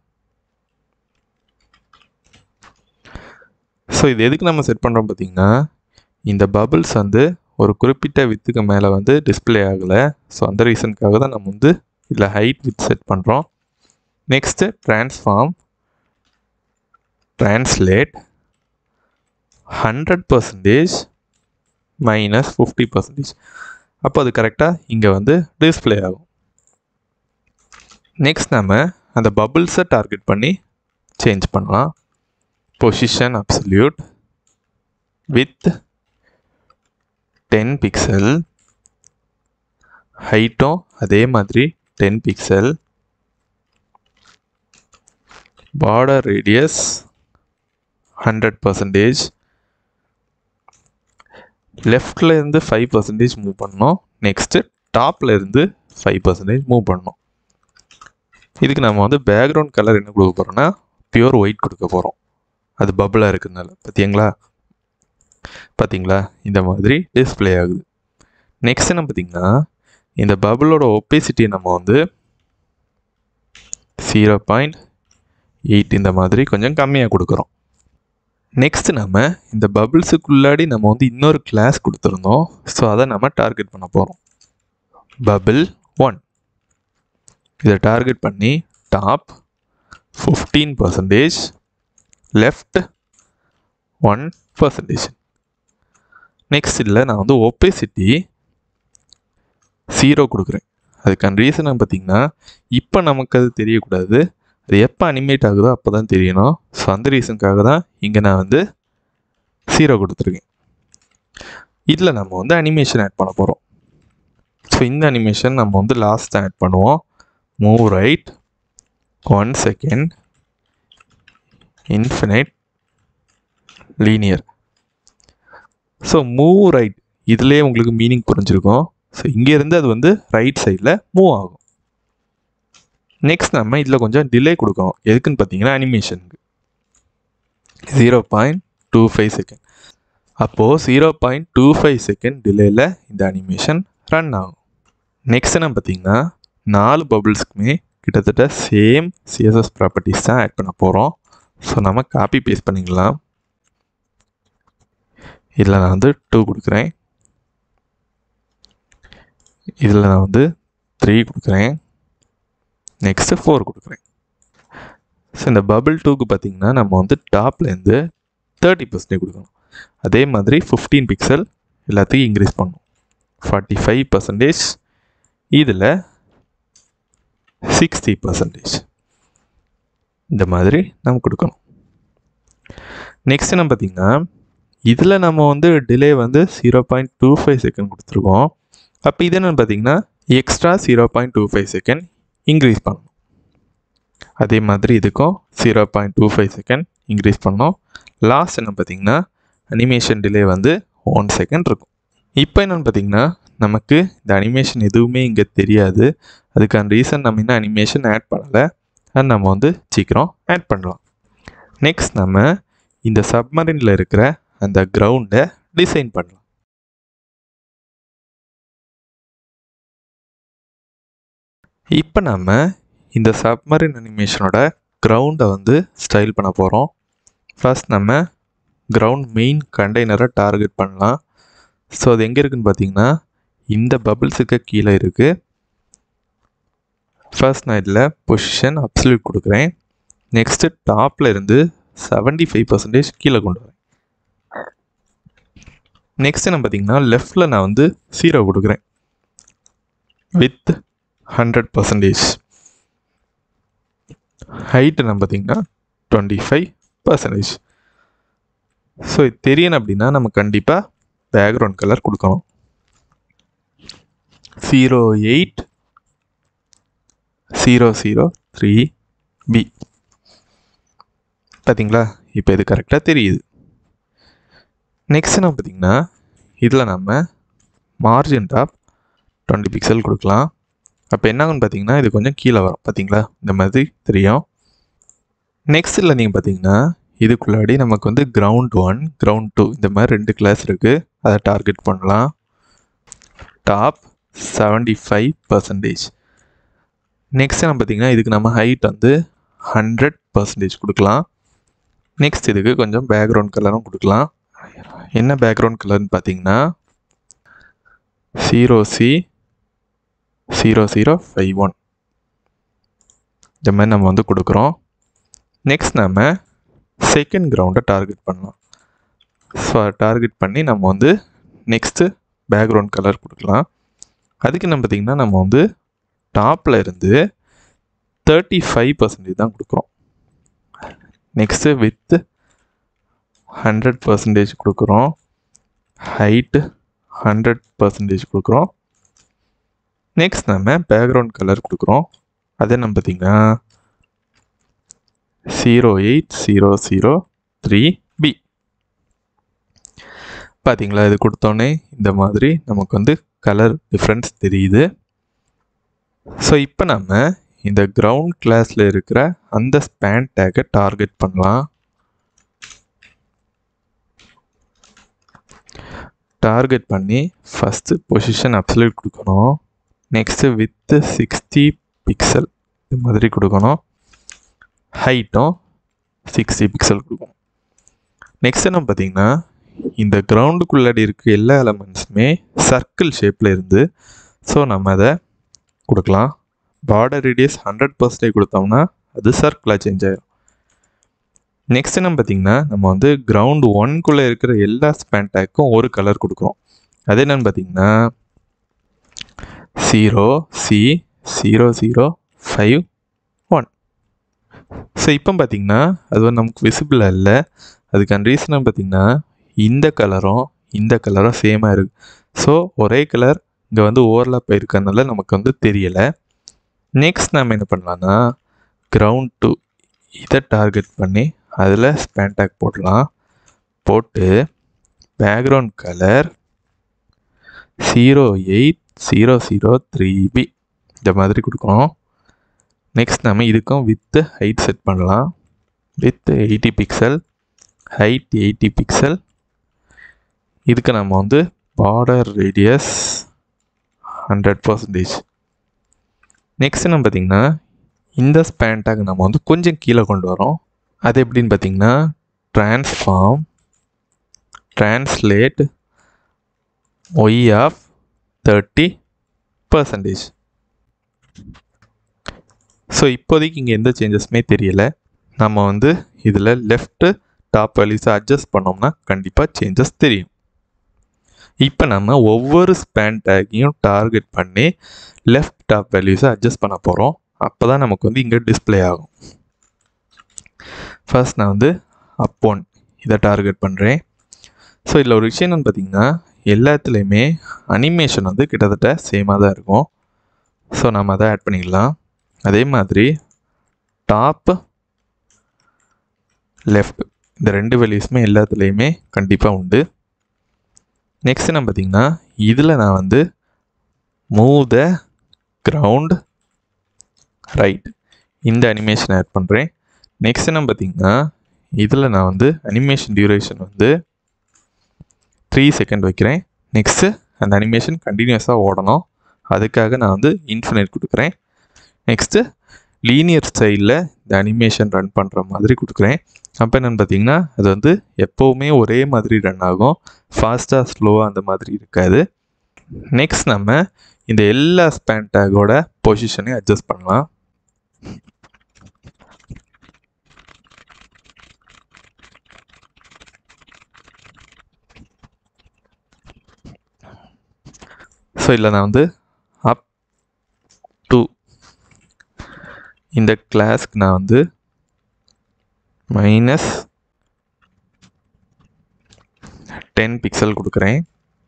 [SPEAKER 1] ஸோ இது எதுக்கு நம்ம செட் பண்ணுறோம் பார்த்தீங்கன்னா இந்த பபிள்ஸ் வந்து ஒரு குறிப்பிட்ட வித்துக்கு மேலே வந்து டிஸ்பிளே ஆகலை ஸோ அந்த ரீசனுக்காக தான் நம்ம வந்து இதில் ஹைட் வித் செட் பண்ணுறோம் next transform translate hundred percentage minus fifty percentage அப்போ அது கரெக்டாக இங்கே வந்து டிஸ்பிளே ஆகும் நெக்ஸ்ட் நம்ம அந்த பபிள்ஸை டார்கெட் பண்ணி சேஞ்ச் பண்ணலாம் position absolute width ten pixel ஹைட்டும் அதே மாதிரி ten pixel border radius hundred percentage லெஃப்டில் இருந்து ஃபைவ் பர்சன்டேஜ் மூவ் பண்ணோம் நெக்ஸ்ட்டு டாப்பில் இருந்து ஃபைவ் பர்சன்டேஜ் மூவ் பண்ணோம் இதுக்கு நம்ம வந்து பேக்ரவுண்ட் கலர் என்ன கொடுக்க போகிறோம்னா பியூர் ஒயிட் கொடுக்க போகிறோம் அது பபிளாக இருக்கிறதுனால பார்த்தீங்களா பார்த்தீங்களா இந்த மாதிரி டிஸ்பிளே ஆகுது நெக்ஸ்ட் என்ன பார்த்தீங்கன்னா இந்த பபிளோட ஒப்பேசிட்டியை நம்ம வந்து ஜீரோ பாயிண்ட் எயிட் இந்த மாதிரி கொஞ்சம் கம்மியாக கொடுக்குறோம் நெக்ஸ்ட் நம்ம இந்த பபிள்ஸுக்குள்ளாடி நம்ம வந்து இன்னொரு கிளாஸ் கொடுத்துருந்தோம் ஸோ அதை நம்ம டார்கெட் பண்ண போகிறோம் பபிள் ஒன் இதை டார்கெட் பண்ணி top fifteen percentage left one percentage next இல்லை நான் வந்து ஒப்பேசிட்டி ஜீரோ கொடுக்குறேன் அதுக்கான ரீசன் பார்த்தீங்கன்னா இப்போ நமக்கு அது தெரியக்கூடாது அது எப்போ அனிமேட் ஆகுதோ அப்போ தான் தெரியணும் ஸோ அந்த ரீசனுக்காக தான் இங்கே நான் வந்து ஜீரோ கொடுத்துருக்கேன் இதில் நம்ம வந்து அனிமேஷன் ஆட் பண்ண போகிறோம் ஸோ இந்த அனிமேஷன் நம்ம வந்து லாஸ்ட் ஆட் பண்ணுவோம் move right one second infinite linear so move right இதுலேயே உங்களுக்கு மீனிங் புரிஞ்சிருக்கும் ஸோ இங்கேருந்து அது வந்து ரைட் சைடில் மூவ் ஆகும் நெக்ஸ்ட் நம்ம இதில் கொஞ்சம் டிலே கொடுக்கணும் எதுக்குன்னு பார்த்தீங்கன்னா அனிமேஷனுக்கு zero point two five second அப்போது zero point two five second டிலேயில் இந்த அனிமேஷன் ரன் ஆகும் நெக்ஸ்ட் என்ன பார்த்தீங்கன்னா நாலு பபிள்ஸ்க்குமே கிட்டத்தட்ட சேம் சிஎஸ்எஸ் ப்ராப்பர்ட்டிஸ் தான் ஆட் பண்ண போகிறோம் ஸோ நம்ம காப்பி பேஸ்ட் பண்ணிக்கலாம் இதில் நான் வந்து டூ கொடுக்குறேன் இதில் நான் வந்து த்ரீ கொடுக்குறேன் நெக்ஸ்ட்டு ஃபோர் கொடுக்குறேன் ஸோ இந்த பபிள் டூக்கு பார்த்தீங்கன்னா நம்ம வந்து டாப்லேருந்து தேர்ட்டி பர்சன்டேஜ் கொடுக்கணும் அதே மாதிரி ஃபிஃப்டீன் பிக்சல் எல்லாத்தையும் இன்க்ரீஸ் பண்ணணும் ஃபார்ட்டி ஃபைவ் பர்சன்டேஜ் இதில் சிக்ஸ்டி பர்சன்டேஜ் இந்த மாதிரி நம்ம கொடுக்கணும் நெக்ஸ்ட் என்ன பார்த்தீங்கன்னா இதில் நம்ம வந்து டிலே வந்து zero point two five second கொடுத்துருக்கோம் அப்போ இது என்னென்னு பார்த்தீங்கன்னா extra zero point two five second increase பண்ணணும் அதே மாதிரி இதுக்கும் zero point two five second increase பண்ணோம் லாஸ்ட் என்ன பார்த்தீங்கன்னா அனிமேஷன் டிலே வந்து ஒன் செகண்ட் இருக்கும் இப்போ என்னென்னு பார்த்தீங்கன்னா நமக்கு இந்த அனிமேஷன் எதுவுமே இங்கே தெரியாது அதுக்கான ரீசன் நம்ம இன்னும் அனிமேஷன் ஆட் பண்ணலை அது நம்ம வந்து சீக்கிரம் ஆட் பண்ணலாம் நெக்ஸ்ட் நம்ம இந்த சப்மரீனில் இருக்கிற அந்த கிரவுண்டை டிசைன் பண்ணலாம் இப்போ நம்ம இந்த சப்மரின் அனிமேஷனோட கிரவுண்டை வந்து ஸ்டைல் பண்ண போகிறோம் ஃபர்ஸ்ட் நம்ம கிரவுண்ட் மெயின் கண்டெய்னரை டார்கெட் பண்ணலாம் ஸோ அது எங்கே இருக்குன்னு பார்த்தீங்கன்னா இந்த பபிள்ஸுக்கு கீழே இருக்குது ஃபர்ஸ்ட் நான் இதில் பொசிஷன் அப்சல்யூட் கொடுக்குறேன் நெக்ஸ்ட்டு டாப்பில் இருந்து செவன்டி ஃபைவ் பர்சன்டேஜ் கீழே கொண்டு வரேன் நெக்ஸ்ட் என்ன பார்த்தீங்கன்னா லெஃப்டில் நான் வந்து ஜீரோ கொடுக்குறேன் வித் ஹண்ட்ரட் பர்சன்டேஜ் ஹைட்டு நம்ம பார்த்தீங்கன்னா டுவெண்ட்டி ஃபைவ் பர்சன்டேஜ் ஸோ இது தெரியணும் அப்படின்னா நம்ம கண்டிப்பாக பேக்ரவுண்ட் கலர் கொடுக்கணும் zero eight zero zero three B பார்த்தீங்களா இப்போ இது கரெக்டாக தெரியுது நெக்ஸ்ட் நம்ம பார்த்தீங்கன்னா இதில் நம்ம மார்ஜின் டாப் டுவெண்ட்டி பிக்சல் கொடுக்கலாம் அப்போ என்ன ஆகும்னு பார்த்தீங்கன்னா இது கொஞ்சம் கீழே வரும் பார்த்தீங்களா இந்த மாதிரி தெரியும் நெக்ஸ்ட்டில் நீங்கள் பார்த்தீங்கன்னா இதுக்குள்ளாடி நமக்கு வந்து கிரவுண்ட் ஒன் கிரவுண்ட் டூ இந்த மாதிரி ரெண்டு கிளாஸ் இருக்குது அதை டார்கெட் பண்ணலாம் top seventy five percentage next நம்ம பார்த்தீங்கன்னா இதுக்கு நம்ம ஹைட் வந்து ஹண்ட்ரட் பர்சன்டேஜ் கொடுக்கலாம் நெக்ஸ்ட் இதுக்கு கொஞ்சம் பேக்ரவுண்ட் கலரும் கொடுக்கலாம் என்ன பேக்ரவுண்ட் கலர்னு பார்த்தீங்கன்னா zero C zero zero five one இந்த மாதிரி நம்ம வந்து கொடுக்குறோம் நெக்ஸ்ட் நம்ம செகண்ட் கிரவுண்டை டார்கெட் பண்ணலாம் ஸோ டார்கெட் பண்ணி நம்ம வந்து நெக்ஸ்ட்டு பேக்ரவுண்ட் கலர் கொடுக்கலாம் அதுக்கு நம்ம பார்த்திங்கன்னா நம்ம வந்து டாப்பில் இருந்து தேர்ட்டி ஃபைவ் பர்சன்டேஜ் தான் கொடுக்குறோம் நெக்ஸ்ட்டு வித்து ஹண்ட்ரட் பர்சன்டேஜ் கொடுக்குறோம் ஹைட்டு ஹண்ட்ரட் பர்சன்டேஜ் கொடுக்குறோம் நெக்ஸ்ட் நம்ம பேக்ரவுண்ட் கலர் கொடுக்குறோம் அதே நம்ம பார்த்திங்கன்னா zero eight zero zero three B பார்த்தீங்களா இது கொடுத்தோன்னே இந்த மாதிரி நமக்கு வந்து கலர் டிஃப்ரென்ஸ் தெரியுது ஸோ இப்போ நம்ம இந்த கிரவுண்ட் கிளாஸில் இருக்கிற அந்த ஸ்பேன் டேக்கை டார்கெட் பண்ணலாம் டார்கெட் பண்ணி ஃபஸ்ட்டு பொசிஷன் அப்சல்யூட் கொடுக்கணும் நெக்ஸ்ட்டு வித்து சிக்ஸ்டி பிக்சல் இது மாதிரி கொடுக்கணும் ஹைட்டும் சிக்ஸ்டி பிக்சல் கொடுக்கணும் நெக்ஸ்ட் நம்ம பார்த்தீங்கன்னா இந்த கிரவுண்டுக்குள்ளாடி இருக்க எல்லா எலமெண்ட்ஸுமே சர்க்கிள் ஷேப்பில் இருந்து ஸோ நம்ம அதை கொடுக்கலாம் பார்டர் ரேடியஸ் ஹண்ட்ரட் பர்சன்டேஜ் கொடுத்தோம்னா அது சர்க்கிளாக சேஞ்ச் ஆயிடும் நெக்ஸ்ட் நம்ம பார்த்தீங்கன்னா நம்ம வந்து கிரவுண்ட் ஒன்குள்ளே இருக்கிற எல்லா ஸ்பேன் டேக்கும் ஒரு கலர் கொடுக்குறோம் அது என்னன்னு பார்த்தீங்கன்னா zero C zero zero five one so இப்போ பார்த்தீங்கன்னா அது வந்து நமக்கு விசிபிளாக இல்லை அதுக்கான ரீசன் பார்த்தீங்கன்னா இந்த கலரும் இந்த கலரும் சேமாக இருக்குது ஸோ ஒரே கலர் இங்கே வந்து ஓவர்லாப் இருக்கிறதுனால நமக்கு வந்து தெரியலை நெக்ஸ்ட் நம்ம என்ன பண்ணலான்னா கிரவுண்ட் டூ இதை டார்கெட் பண்ணி அதில் ஸ்பேன்டாக் போடலாம் போட்டு background colour zero eight zero zero three B இந்த மாதிரி கொடுக்கணும் நெக்ஸ்ட் நம்ம இதுக்கும் வித்து ஹைட் செட் பண்ணலாம் width eighty pixel height eighty pixel இதுக்கு நம்ம வந்து border radius hundred percentage next நம்ம பார்த்திங்கன்னா இந்த ஸ்பேன் டேக் நம்ம வந்து கொஞ்சம் கீழே கொண்டு வரோம் அது எப்படின்னு பார்த்தீங்கன்னா transform translate Y of thirty percentage so இப்போதைக்கு இங்கே எந்த சேஞ்சஸுமே தெரியலை நம்ம வந்து இதில் லெஃப்ட்டு டாப் வேல்யூஸை அட்ஜஸ்ட் பண்ணோம்னா கண்டிப்பாக சேஞ்சஸ் தெரியும் இப்போ நம்ம ஒவ்வொரு ஸ்பேன் டேக்கையும் டார்கெட் பண்ணி லெஃப்ட் டாப் வேல்யூஸை அட்ஜஸ்ட் பண்ண போகிறோம் அப்போ தான் நமக்கு வந்து இங்கே டிஸ்பிளே ஆகும் ஃபர்ஸ்ட் நான் வந்து அப் ஒன் இதை டார்கெட் பண்ணுறேன் ஸோ இதில் ஒரு விஷயம் என்னன்னு பார்த்தீங்கன்னா எல்லாத்துலேயுமே அனிமேஷன் வந்து கிட்டத்தட்ட சேமாக தான் இருக்கும் ஸோ நம்ம அதை ஆட் பண்ணிக்கலாம் அதே மாதிரி டாப் லெஃப்ட் இந்த ரெண்டு வேல்யூஸுமே எல்லாத்துலேயுமே கண்டிப்பாக உண்டு நெக்ஸ்ட் என்ன பார்த்தீங்கன்னா இதில் நான் வந்து மூவ் த கிரவுண்ட் ரைட் இந்த அனிமேஷன் ஆட் பண்ணுறேன் நெக்ஸ்ட் என்ன பார்த்தீங்கன்னா இதில் நான் வந்து அனிமேஷன் டியூரேஷன் வந்து த்ரீ செகண்ட் வைக்கிறேன் நெக்ஸ்ட்டு அந்த அனிமேஷன் கண்டினியூஸாக ஓடணும் அதுக்காக நான் வந்து இன்ஃபினைட் கொடுக்குறேன் நெக்ஸ்ட்டு லீனியர் ஸ்டைலில் இந்த அனிமேஷன் ரன் பண்ணுற மாதிரி கொடுக்குறேன் அப்போ என்னென்னு பார்த்தீங்கன்னா அது வந்து எப்போவுமே ஒரே மாதிரி ரன் ஆகும் ஃபாஸ்ட்டாக ஸ்லோவாக அந்த மாதிரி இருக்காது நெக்ஸ்ட் நம்ம இந்த எல்லா ஸ்பேன் டேக்கோட பொசிஷனையும் அட்ஜஸ்ட் பண்ணலாம் ஸோ இல்லை நான் வந்து அப் டு இந்த கிளாஸ்க்கு நான் வந்து மைனஸ் டென் பிக்சல் கொடுக்குறேன்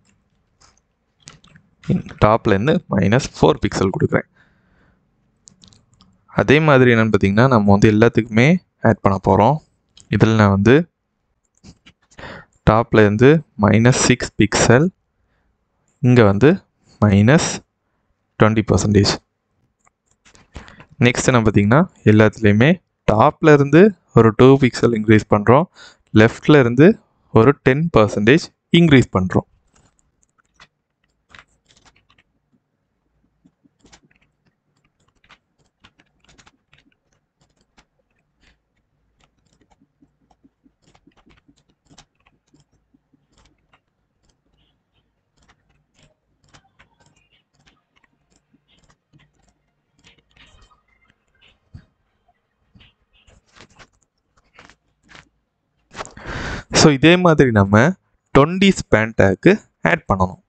[SPEAKER 1] டாப்லேருந்து மைனஸ் ஃபோர் பிக்சல் கொடுக்குறேன் அதே மாதிரி என்னென்னு பார்த்தீங்கன்னா நம்ம வந்து எல்லாத்துக்குமே ஆட் பண்ண போகிறோம் இதில் நான் வந்து டாப்பில் இருந்து மைனஸ் சிக்ஸ் பிக்சல் இங்கே வந்து மைனஸ் டுவெண்ட்டி பர்சன்டேஜ் நெக்ஸ்ட் என்ன பார்த்தீங்கன்னா எல்லாத்துலேயுமே டாப்பில் இருந்து ஒரு டூ பிக்சல் இன்க்ரீஸ் பண்ணுறோம் லெஃப்டில் இருந்து ஒரு டென் பர்சன்டேஜ் இன்க்ரீஸ் பண்ணுறோம் ஸோ இதே மாதிரி நம்ம டுவெண்ட்டி ஸ்பேன் டேக்கு ஆட் பண்ணணும்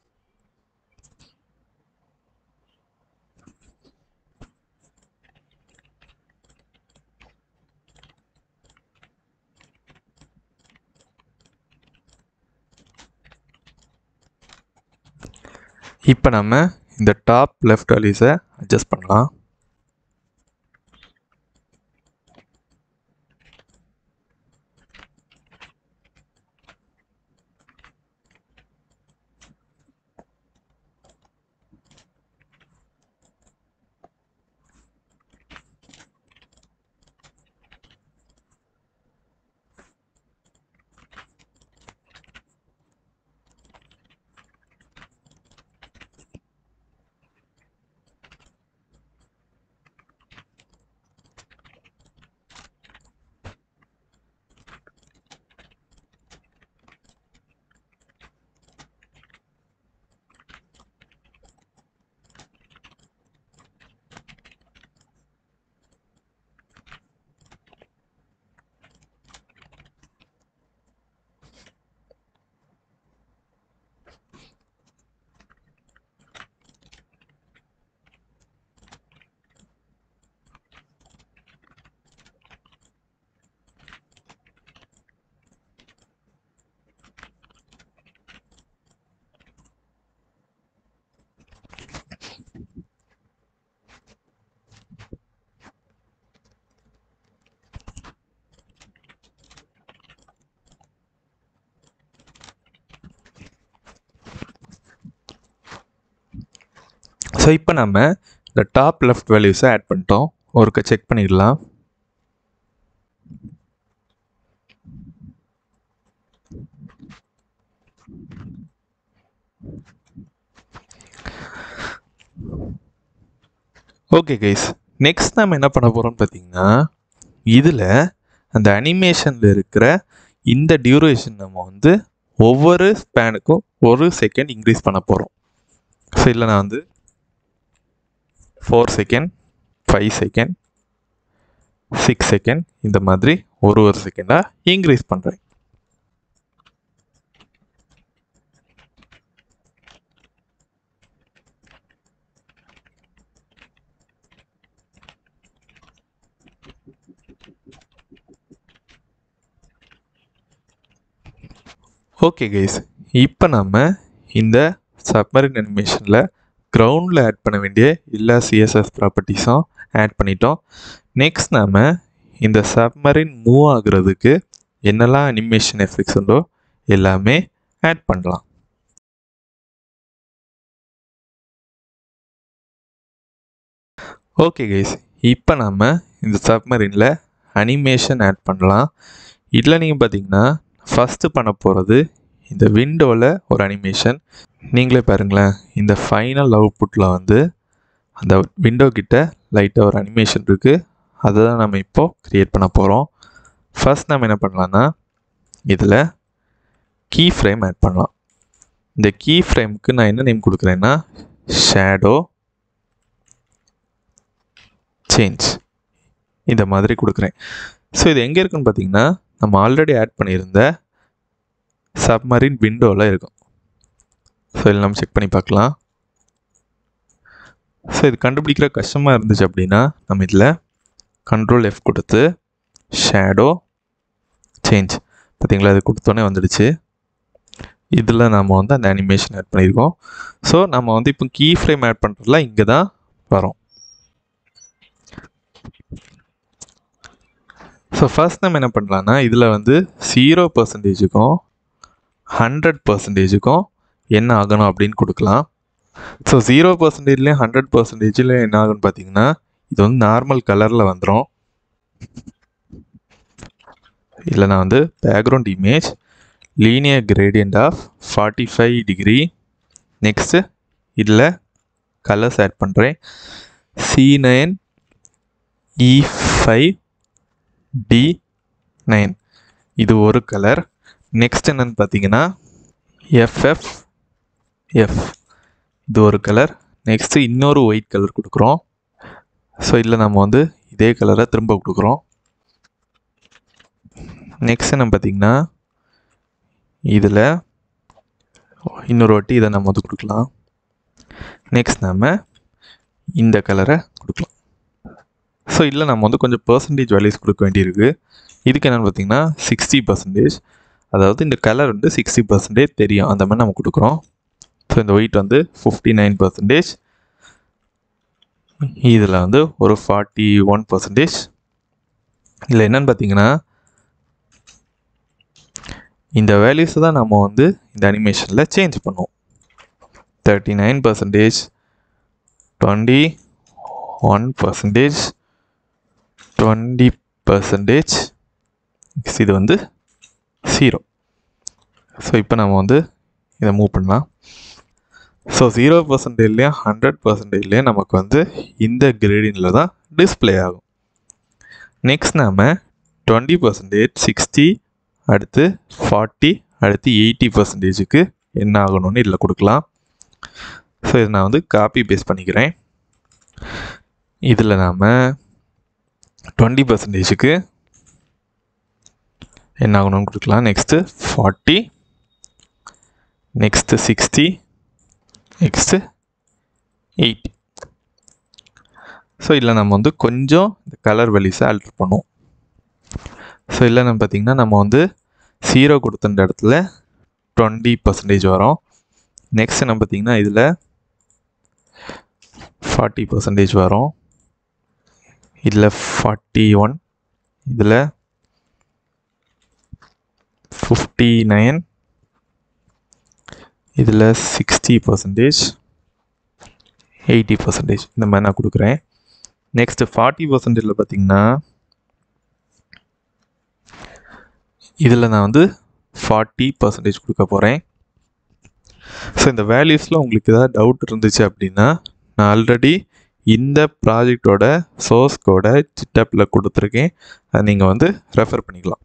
[SPEAKER 1] இப்போ நம்ம இந்த டாப் லெஃப்ட் அலிஸை அட்ஜஸ்ட் பண்ணலாம் ஸோ இப்போ நம்ம இந்த டாப் லெஃப்ட் வேல்யூஸை ஆட் பண்ணிட்டோம் ஒருக்க செக் பண்ணிடலாம் ஓகே கைஸ் நெக்ஸ்ட் நம்ம என்ன பண்ண போகிறோம்னு பார்த்தீங்கன்னா இதில் அந்த அனிமேஷனில் இருக்கிற இந்த டியூரேஷன் நம்ம வந்து ஒவ்வொரு ஸ்பேனுக்கும் ஒரு செகண்ட் இன்க்ரீஸ் பண்ண போகிறோம் ஸோ இல்லை நான் வந்து four second five second six second இந்த மாதிரி ஒரு ஒரு செகண்டாக இன்க்ரீஸ் பண்ணுறேன் ஓகே கைஸ் இப்போ நம்ம இந்த சப்மரின் அனிமேஷனில் கிரவுண்டில் ஆட் பண்ண வேண்டிய எல்லா சிஎஸ்எஸ் ப்ராப்பர்ட்டிஸும் ஆட் பண்ணிட்டோம் நெக்ஸ்ட் நாம் இந்த சப்மரின் மூவ் ஆகுறதுக்கு என்னெல்லாம் அனிமேஷன் எஃபெக்ட்ஸ் உண்டோ எல்லாமே ஆட் பண்ணலாம் ஓகே கைஸ் இப்போ நம்ம இந்த சப்மரினில் அனிமேஷன் ஆட் பண்ணலாம் இதில் நீங்கள் பார்த்தீங்கன்னா ஃபஸ்ட்டு பண்ண போகிறது இந்த விண்டோவில் ஒரு அனிமேஷன் நீங்களே பாருங்களேன் இந்த ஃபைனல் அவுட்புட்டில் வந்து அந்த விண்டோ கிட்ட லைட்டாக ஒரு அனிமேஷன் இருக்குது அதை தான் நம்ம இப்போது க்ரியேட் பண்ண போகிறோம் ஃபர்ஸ்ட் நம்ம என்ன பண்ணலான்னா இதில் கீ ஃப்ரேம் ஆட் பண்ணலாம் இந்த கீ ஃப்ரேமுக்கு நான் என்ன நேம் கொடுக்குறேன்னா ஷேடோ சேஞ்ச் இந்த மாதிரி கொடுக்குறேன் ஸோ இது எங்கே இருக்குன்னு பார்த்தீங்கன்னா நம்ம ஆல்ரெடி ஆட் பண்ணியிருந்த சப்மரின் விண்டோவில் இருக்கும் ஸோ இதில் நம்ம செக் பண்ணி பார்க்கலாம் ஸோ இது கண்டுபிடிக்கிற கஷ்டமாக இருந்துச்சு அப்படின்னா நம்ம இதில் கண்ட்ரோல் எஃப் கொடுத்து ஷேடோ சேஞ்ச் பார்த்தீங்களா இது கொடுத்தோன்னே வந்துடுச்சு இதில் நம்ம வந்து அந்த அனிமேஷன் ஆட் பண்ணியிருக்கோம் ஸோ நம்ம வந்து இப்போ கீ ஃப்ரேம் ஆட் பண்ணுறதுல இங்கே தான் வரோம் ஸோ ஃபர்ஸ்ட் நம்ம என்ன பண்ணலான்னா இதில் வந்து ஜீரோ பர்சன்டேஜுக்கும் ஹண்ட்ரட் பர்சன்டேஜுக்கும் என்ன ஆகணும் அப்படின்னு கொடுக்கலாம் ஸோ ஜீரோ பர்சன்டேஜ்லேயும் ஹண்ட்ரட் பர்சன்டேஜில் என்ன ஆகுன்னு பார்த்தீங்கன்னா இது வந்து நார்மல் கலரில் வந்துடும் இதில் நான் வந்து background image linear gradient of forty five degree next இதில் கலர்ஸ் ஆட் பண்ணுறேன் C nine E five D nine இது ஒரு கலர் நெக்ஸ்ட் என்னன்னு பார்த்தீங்கன்னா எஃப்எஃப் எஃப் இது ஒரு கலர் நெக்ஸ்ட்டு இன்னொரு ஒயிட் கலர் கொடுக்குறோம் ஸோ இதில் நம்ம வந்து இதே கலரை திரும்ப கொடுக்குறோம் நெக்ஸ்ட் என்ன பார்த்தீங்கன்னா இதில் இன்னொரு வாட்டி இதை நம்ம வந்து கொடுக்கலாம் நெக்ஸ்ட் நம்ம இந்த கலரை கொடுக்கலாம் ஸோ இதில் நம்ம வந்து கொஞ்சம் பர்சன்டேஜ் வேல்யூஸ் கொடுக்க வேண்டியிருக்கு இதுக்கு என்னென்னு பார்த்தீங்கன்னா சிக்ஸ்டி பர்சன்டேஜ் அதாவது இந்த கலர் வந்து சிக்ஸ்டி பர்சன்டேஜ் தெரியும் அந்த மாதிரி நம்ம கொடுக்குறோம் ஸோ இந்த ஒயிட் வந்து ஃபிஃப்டி நைன் பர்சன்டேஜ் இதில் வந்து ஒரு ஃபார்ட்டி ஒன் பர்சன்டேஜ் இதில் என்னென்னு பார்த்தீங்கன்னா இந்த வேல்யூஸை தான் நம்ம வந்து இந்த அனிமேஷனில் சேஞ்ச் பண்ணுவோம் thirty nine percentage twenty one percentage twenty percentage இது வந்து ஜீரோ ஸோ இப்போ நம்ம வந்து இதை மூவ் பண்ணலாம் ஸோ ஜீரோ பர்சன்டேஜ்லேயும் ஹண்ட்ரட் பர்சன்டேஜ்லேயும் நமக்கு வந்து இந்த கிரேடியனில் தான் டிஸ்பிளே ஆகும் நெக்ஸ்ட் நாம் டுவெண்ட்டி பர்சன்டேஜ் சிக்ஸ்டி அடுத்து ஃபார்ட்டி அடுத்து எயிட்டி பர்சன்டேஜுக்கு என்ன ஆகணும்னு இதில் கொடுக்கலாம் ஸோ இதை நான் வந்து காப்பி பேஸ்ட் பண்ணிக்கிறேன் இதில் நாம் டுவெண்ட்டி பர்சன்டேஜுக்கு என்ன ஆகணும்னு கொடுக்கலாம் next forty next sixty next eighty so இதில் நம்ம வந்து கொஞ்சம் இந்த கலர் வேல்யூஸை ஆல்ட்ரு பண்ணுவோம் ஸோ இல்லை நம்ம பார்த்திங்கன்னா நம்ம வந்து ஜீரோ கொடுத்த இடத்துல டுவெண்ட்டி பர்சன்டேஜ் வரும் நெக்ஸ்ட் நம்ம பார்த்திங்கன்னா இதில் ஃபார்ட்டி பர்சன்டேஜ் வரும் இதில் ஃபார்ட்டி ஒன் இதில் ஃபிஃப்டி நைன் இதில் சிக்ஸ்டி பர்சன்டேஜ் எயிட்டி பர்சன்டேஜ் இந்த மாதிரி நான் கொடுக்குறேன் நெக்ஸ்ட்டு ஃபார்ட்டி பர்சன்டேஜில் பார்த்தீங்கன்னா இதில் நான் வந்து ஃபார்ட்டி பர்சன்டேஜ் கொடுக்க போகிறேன் ஸோ இந்த வேல்யூஸில் உங்களுக்கு ஏதாவது டவுட் இருந்துச்சு அப்படின்னா நான் ஆல்ரெடி இந்த ப்ராஜெக்டோட சோர்ஸ் கோடை சிட்டப்பில் கொடுத்துருக்கேன் அதை நீங்கள் வந்து ரெஃபர் பண்ணிக்கலாம்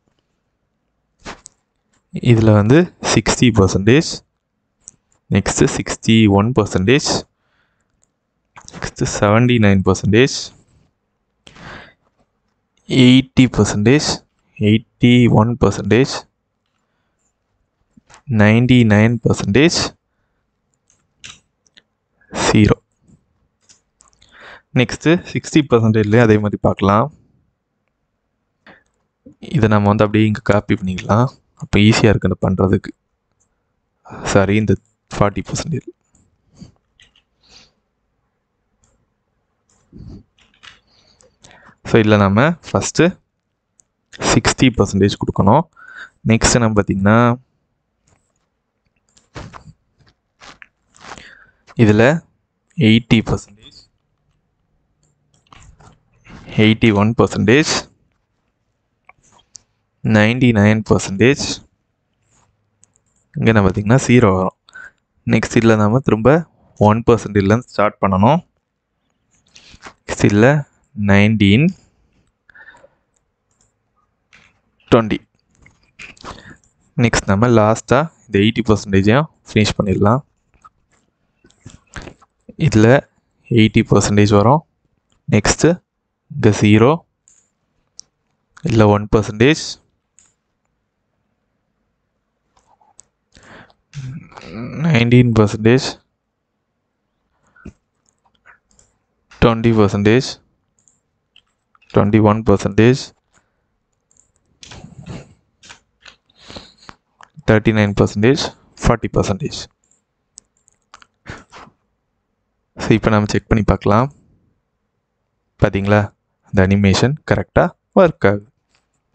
[SPEAKER 1] இதில் வந்து sixty percentage next sixty one percentage next seventy nine percentage eighty percentage eighty one percentage ninety nine percentage zero next sixty பர்சன்டேஜ்லேயே அதே மாதிரி பார்க்கலாம் இதை நம்ம வந்து அப்படியே இங்கே காப்பி பண்ணிக்கலாம் அப்போ ஈஸியாக இருக்குது இந்த பண்ணுறதுக்கு சாரி இந்த ஃபார்ட்டி பர்சன்டேஜ் ஸோ இதில் நம்ம ஃபஸ்ட்டு சிக்ஸ்டி பர்சன்டேஜ் கொடுக்கணும் நெக்ஸ்ட் நம்ம பார்த்திங்கன்னா இதில் eighty percentage eighty one percentage ninety nine percentage இங்கே நம்ம பார்த்திங்கன்னா ஜீரோ வரும் நெக்ஸ்ட் இதில் நம்ம திரும்ப ஒன் பர்சன்டேஜ்லேருந்து ஸ்டார்ட் பண்ணணும் நெக்ஸ்ட் இதில் நைன்டீன் டுவெண்ட்டி நெக்ஸ்ட் நம்ம லாஸ்ட்டாக இந்த எயிட்டி பர்சன்டேஜையும் ஃபினிஷ் பண்ணிடலாம் இதில் எயிட்டி பர்சன்டேஜ் வரும் நெக்ஸ்ட்டு இங்கே ஜீரோ இதில் one percentage nineteen percentage twenty percentage twenty one percentage thirty nine percentage forty percentage so இப்போ நம்ம செக் பண்ணி பார்க்கலாம் பார்த்தீங்களா அந்த அனிமேஷன் கரெக்டாக ஒர்க் ஆகுது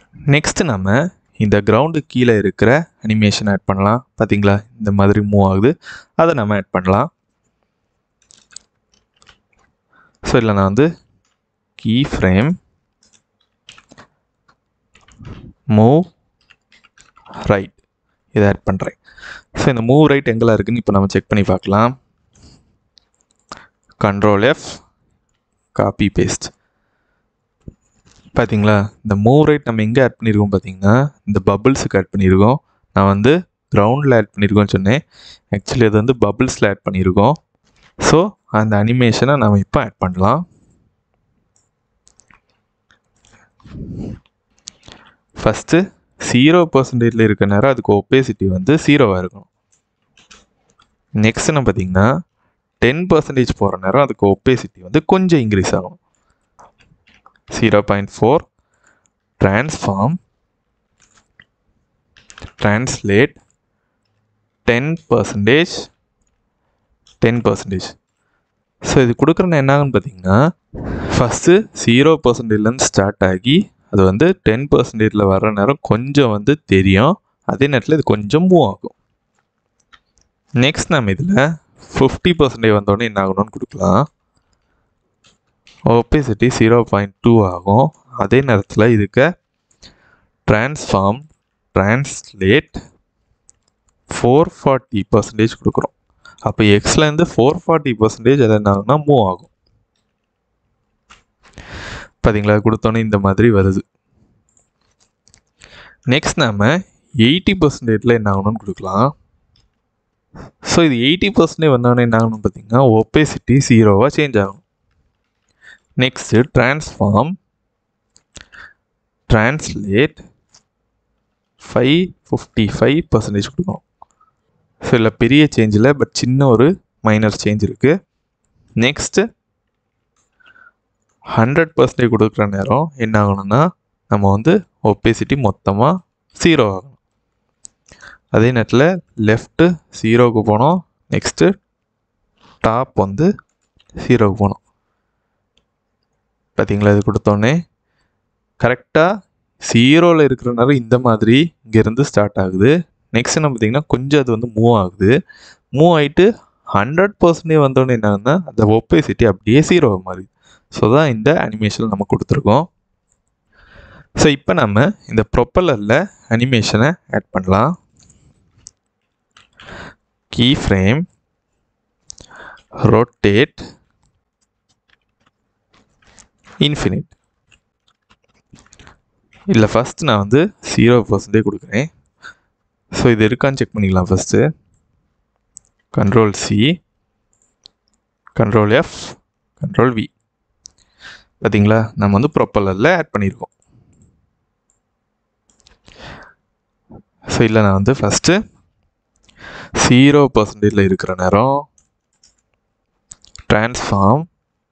[SPEAKER 1] நெக்ஸ்ட் நம்ம இந்த கிரவுண்டு கீழே இருக்கிற அனிமேஷன் ஆட் பண்ணலாம் பார்த்தீங்களா இந்த மாதிரி மூவ் ஆகுது அதை நம்ம ஆட் பண்ணலாம் ஸோ இதில் நான் வந்து கீ ஃப்ரேம் மூவ் ரைட் இதை ஆட் பண்ணுறேன் ஸோ இந்த மூவ் ரைட் எங்கெல்லாம் இருக்குன்னு இப்போ நம்ம செக் பண்ணி பார்க்கலாம் கண்ட்ரோல் எஃப் காப்பி பேஸ்ட் பார்த்தீங்களா இந்த மூவ் ரைட் நம்ம எங்கே ஆட் பண்ணியிருக்கோம் பார்த்தீங்கன்னா இந்த பபிள்ஸுக்கு ஆட் பண்ணியிருக்கோம் நான் வந்து கிரவுண்டில் ஆட் பண்ணியிருக்கோம்னு சொன்னேன் ஆக்சுவலி அது வந்து பபிள்ஸில் ஆட் பண்ணியிருக்கோம் ஸோ அந்த அனிமேஷனை நம்ம இப்போ ஆட் பண்ணலாம் ஃபஸ்ட்டு ஜீரோ பர்சன்டேஜில் இருக்க நேரம் அதுக்கு ஒப்பேசிட்டி வந்து ஜீரோவாக இருக்கணும் நெக்ஸ்ட் என்ன பார்த்தீங்கன்னா டென் பர்சன்டேஜ் போகிற நேரம் அதுக்கு ஒப்பேசிட்டி வந்து கொஞ்சம் இன்க்ரீஸ் ஆகும் zero point four transform translate ten percentage ten percentage so இது கொடுக்குற என்ன ஆகுன்னு பார்த்தீங்கன்னா ஃபஸ்ட்டு ஜீரோ பர்சன்டேஜ்லேருந்து ஸ்டார்ட் ஆகி அது வந்து டென் பர்சன்டேஜில் வர்ற நேரம் கொஞ்சம் வந்து தெரியும் அதே நேரத்தில் இது கொஞ்சம் மூவ் ஆகும் நெக்ஸ்ட் நம்ம இதில் ஃபிஃப்டி பர்சன்டேஜ் வந்தோடனே என்ன ஆகணும்னு கொடுக்கலாம் ஒப்பேசிட்டி ஜீரோ பாயிண்ட் டூ ஆகும் அதே நேரத்தில் இதுக்கு transform translate four forty percentage கொடுக்குறோம் அப்போ எக்ஸ்லேருந்து ஃபோர் ஃபார்ட்டி பர்சன்டேஜ் அது என்ன ஆகும்னா மூவ் ஆகும் பார்த்தீங்களா கொடுத்தோன்னே இந்த மாதிரி வருது நெக்ஸ்ட் நாம் எயிட்டி பர்சன்டேஜில் என்ன ஆகணும்னு கொடுக்கலாம் ஸோ இது எயிட்டி பர்சன்டேஜ் வந்தோடனே என்ன ஆகணும்னு பார்த்தீங்கன்னா ஒப்பேசிட்டி ஜீரோவாக சேஞ்ச் ஆகணும் next transform translate five fifty five percentage கொடுக்கணும் ஸோ இல்லை பெரிய சேஞ்சில் பட் சின்ன ஒரு மைனர் சேஞ்ச் இருக்குது நெக்ஸ்ட்டு ஹண்ட்ரட் பர்சன்டேஜ் கொடுக்குற நேரம் என்ன ஆகணும்னா நம்ம வந்து ஒப்பேசிட்டி மொத்தமாக ஜீரோ ஆகணும் அதே நேரத்தில் லெஃப்ட்டு ஜீரோவுக்கு போனோம் நெக்ஸ்ட்டு டாப் வந்து ஜீரோவுக்கு போனோம் பார்த்தீங்களா இது கொடுத்தோன்னே கரெக்டாக ஜீரோவில் இருக்கிற நேரம் இந்த மாதிரி இங்கேருந்து ஸ்டார்ட் ஆகுது நெக்ஸ்ட் என்ன பார்த்தீங்கன்னா கொஞ்சம் அது வந்து மூவ் ஆகுது மூவ் ஆகிட்டு ஹண்ட்ரட் பர்சன்டேஜ் வந்தோடனே என்ன ஆகுதுன்னா அந்த ஒப்பேசிட்டி அப்படியே ஜீரோ மாதிரி ஸோ தான் இந்த அனிமேஷன் நம்ம கொடுத்துருக்கோம் ஸோ இப்போ நம்ம இந்த ப்ரொப்பலரில் அனிமேஷனை ஆட் பண்ணலாம் கீ ஃப்ரேம் ரொட்டேட் இன்ஃபினிட் இல்லை ஃபஸ்ட் நான் வந்து ஜீரோ பர்சன்டேஜ் கொடுக்குறேன் ஸோ இது இருக்கான்னு செக் பண்ணிக்கலாம் first control C control F control V பார்த்தீங்களா நம்ம வந்து ப்ரொப்பலரில் ஆட் பண்ணியிருக்கோம் ஸோ இல்லை நான் வந்து ஃபஸ்ட்டு ஜீரோ பர்சன்டேஜில் இருக்கிற நேரம் transform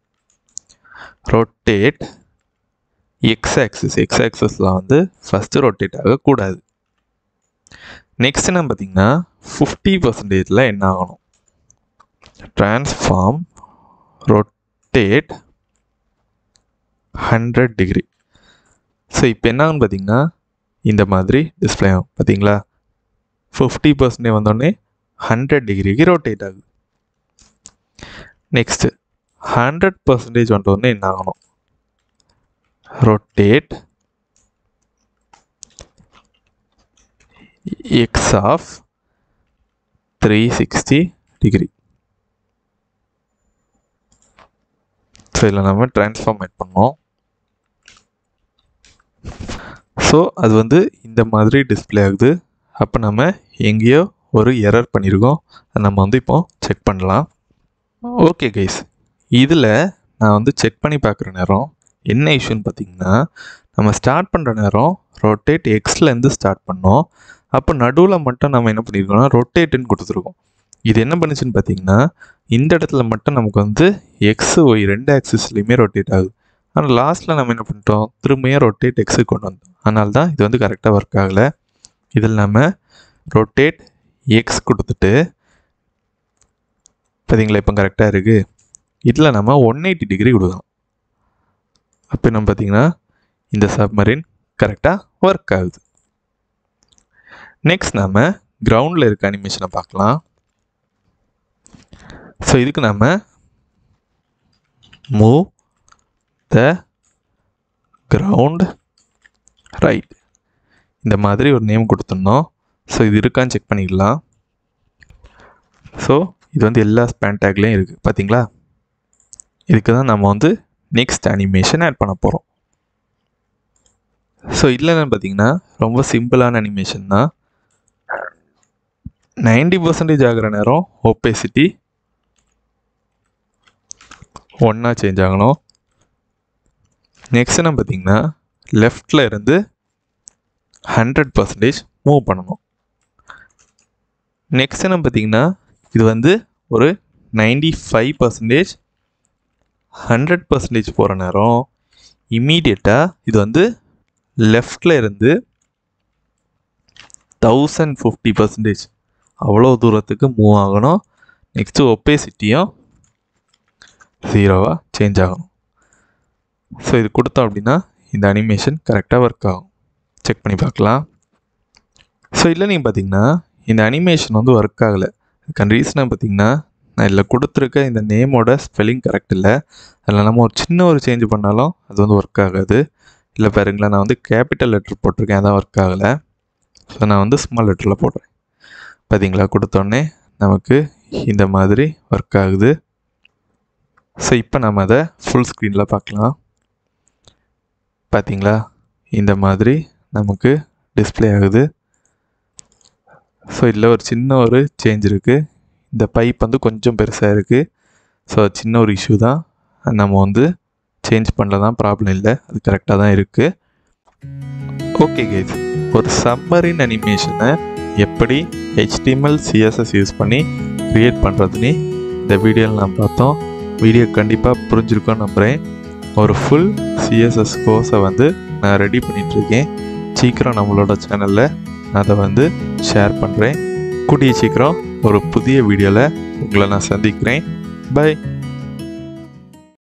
[SPEAKER 1] rotate X axis X ஆக்சிஸில் வந்து ஃபஸ்ட்டு ரொட்டேட் ஆகக்கூடாது நெக்ஸ்ட் என்ன பார்த்தீங்கன்னா ஃபிஃப்டி பர்சன்டேஜில் என்ன ஆகணும் transform rotate hundred degree so இப்போ என்ன ஆகுன்னு பார்த்தீங்கன்னா இந்த மாதிரி டிஸ்பிளே ஆகும் பார்த்தீங்களா ஃபிஃப்டி பர்சன்டேஜ் வந்தோடனே ஹண்ட்ரட் டிகிரிக்கு ரொட்டேட் ஆகுது நெக்ஸ்ட்டு ஹண்ட்ரட் பர்சன்டேஜ் வந்தோடனே என்ன ஆகணும் rotate X of three sixty degree so இதில் நம்ம ட்ரான்ஸ்ஃபார்ம் ஆட் பண்ணோம் ஸோ அது வந்து இந்த மாதிரி டிஸ்பிளே ஆகுது அப்போ நம்ம எங்கேயோ ஒரு எரர் பண்ணியிருக்கோம் அதை நம்ம வந்து இப்போ செக் பண்ணலாம் ஓகே கைஸ் இதில் நான் வந்து செக் பண்ணி பார்க்குற நேரம் என்ன இஷ்யூன்னு பார்த்தீங்கன்னா நம்ம ஸ்டார்ட் பண்ணுற நேரம் ரொட்டேட் எக்ஸ்லேருந்து ஸ்டார்ட் பண்ணோம் அப்போ நடுவில் மட்டும் நம்ம என்ன பண்ணியிருக்கோம்னா ரொட்டேட்டுன்னு கொடுத்துருக்கோம் இது என்ன பண்ணுச்சுன்னு பார்த்தீங்கன்னா இந்த இடத்துல மட்டும் நமக்கு வந்து எக்ஸ் ஒய் ரெண்டு ஆக்சிஸ்லேயுமே ரொட்டேட் ஆகுது ஆனால் லாஸ்ட்டில் நம்ம என்ன பண்ணிட்டோம் திரும்பியும் ரொட்டேட் எக்ஸுக்கு கொண்டு வந்தோம் அதனால தான் இது வந்து கரெக்டாக ஒர்க் ஆகலை இதில் நம்ம ரொட்டேட் எக்ஸ் கொடுத்துட்டு பார்த்தீங்களா இப்போ கரெக்டாக இருக்குது இதில் நம்ம ஒன் எயிட்டி டிகிரி கொடுக்கலாம் அப்போ நம்ம பார்த்தீங்கன்னா இந்த சப்மரின் கரெக்டாக ஒர்க் ஆகுது நெக்ஸ்ட் நம்ம கிரவுண்டில் இருக்க அனிமேஷனை பார்க்கலாம் ஸோ இதுக்கு நம்ம மூவ் த கிரவுண்ட் ரைட் இந்த மாதிரி ஒரு நேம் கொடுத்துருந்தோம் ஸோ இது இருக்கான்னு செக் பண்ணிக்கலாம் ஸோ இது வந்து எல்லா ஸ்பேன் டேக்லேயும் இருக்குது பார்த்தீங்களா இதுக்கு தான் நம்ம வந்து நெக்ஸ்ட் அனிமேஷன் ஆட் பண்ண போகிறோம் ஸோ இதில் என்னென்னு பார்த்தீங்கன்னா ரொம்ப சிம்பிளான அனிமேஷன் தான் நைன்டி பர்சன்டேஜ் ஆகிற நேரம் ஒப்பேசிட்டி ஒன்றா சேஞ்ச் ஆகணும் நெக்ஸ்ட் என்ன பார்த்தீங்கன்னா லெஃப்டில் இருந்து ஹண்ட்ரட் பர்சன்டேஜ் மூவ் பண்ணணும் நெக்ஸ்ட் என்ன பார்த்தீங்கன்னா இது வந்து ஒரு ninety five percentage hundred percentage போகிற நேரம் இம்மீடியட்டாக இது வந்து லெஃப்டில் இருந்து தௌசண்ட் ஃபிஃப்டி பர்சன்டேஜ் அவ்வளோ தூரத்துக்கு மூவ் ஆகணும் நெக்ஸ்ட்டு ஒப்பேசிட்டியும் ஜீரோவாக சேஞ்ச் ஆகணும் ஸோ இது கொடுத்தோம் அப்படின்னா இந்த அனிமேஷன் கரெக்டாக ஒர்க் ஆகும் செக் பண்ணி பார்க்கலாம் ஸோ இல்லை நீங்கள் பார்த்தீங்கன்னா இந்த அனிமேஷன் வந்து ஒர்க் ஆகலை அதுக்கான ரீசனாக பார்த்தீங்கன்னா நான் இதில் கொடுத்துருக்க இந்த நேமோட ஸ்பெல்லிங் கரெக்ட் இல்லை அதில் நம்ம ஒரு சின்ன ஒரு சேஞ்ச் பண்ணாலும் அது வந்து ஒர்க் ஆகாது இல்லை பாருங்களேன் நான் வந்து கேபிட்டல் லெட்டர் போட்டிருக்கேன் அதான் ஒர்க் ஆகலை ஸோ நான் வந்து ஸ்மால் லெட்டரில் போடுறேன் பார்த்தீங்களா கொடுத்தோடனே நமக்கு இந்த மாதிரி ஒர்க் ஆகுது ஸோ இப்போ நம்ம அதை ஃபுல் ஸ்க்ரீனில் பார்க்கலாம் பார்த்தீங்களா இந்த மாதிரி நமக்கு டிஸ்ப்ளே ஆகுது ஸோ இதில் ஒரு சின்ன ஒரு சேஞ்ச் இருக்குது இந்த பைப் வந்து கொஞ்சம் பெருசாக இருக்குது ஸோ சின்ன ஒரு இஷ்யூ தான் நம்ம வந்து சேஞ்ச் பண்ணல தான் ப்ராப்ளம் இல்லை அது கரெக்டாக தான் இருக்குது ஓகே கைஸ் ஒரு சம்மரின் அனிமேஷனை எப்படி ஹெச்டிஎம்எல் சிஎஸ்எஸ் யூஸ் பண்ணி க்ரியேட் பண்ணுறதுன்னு இந்த வீடியோவில் நான் பார்த்தோம் வீடியோ கண்டிப்பாக புரிஞ்சிருக்கோன்னு நம்புகிறேன் ஒரு ஃபுல் சிஎஸ்எஸ் கோர்ஸை வந்து நான் ரெடி பண்ணிகிட்ருக்கேன் சீக்கிரம் நம்மளோட சேனலில் அதை வந்து ஷேர் பண்ணுறேன் கூடிய சீக்கிரம் ஒரு புதிய வீடியோவில் உங்களை நான் சந்திக்கிறேன் பை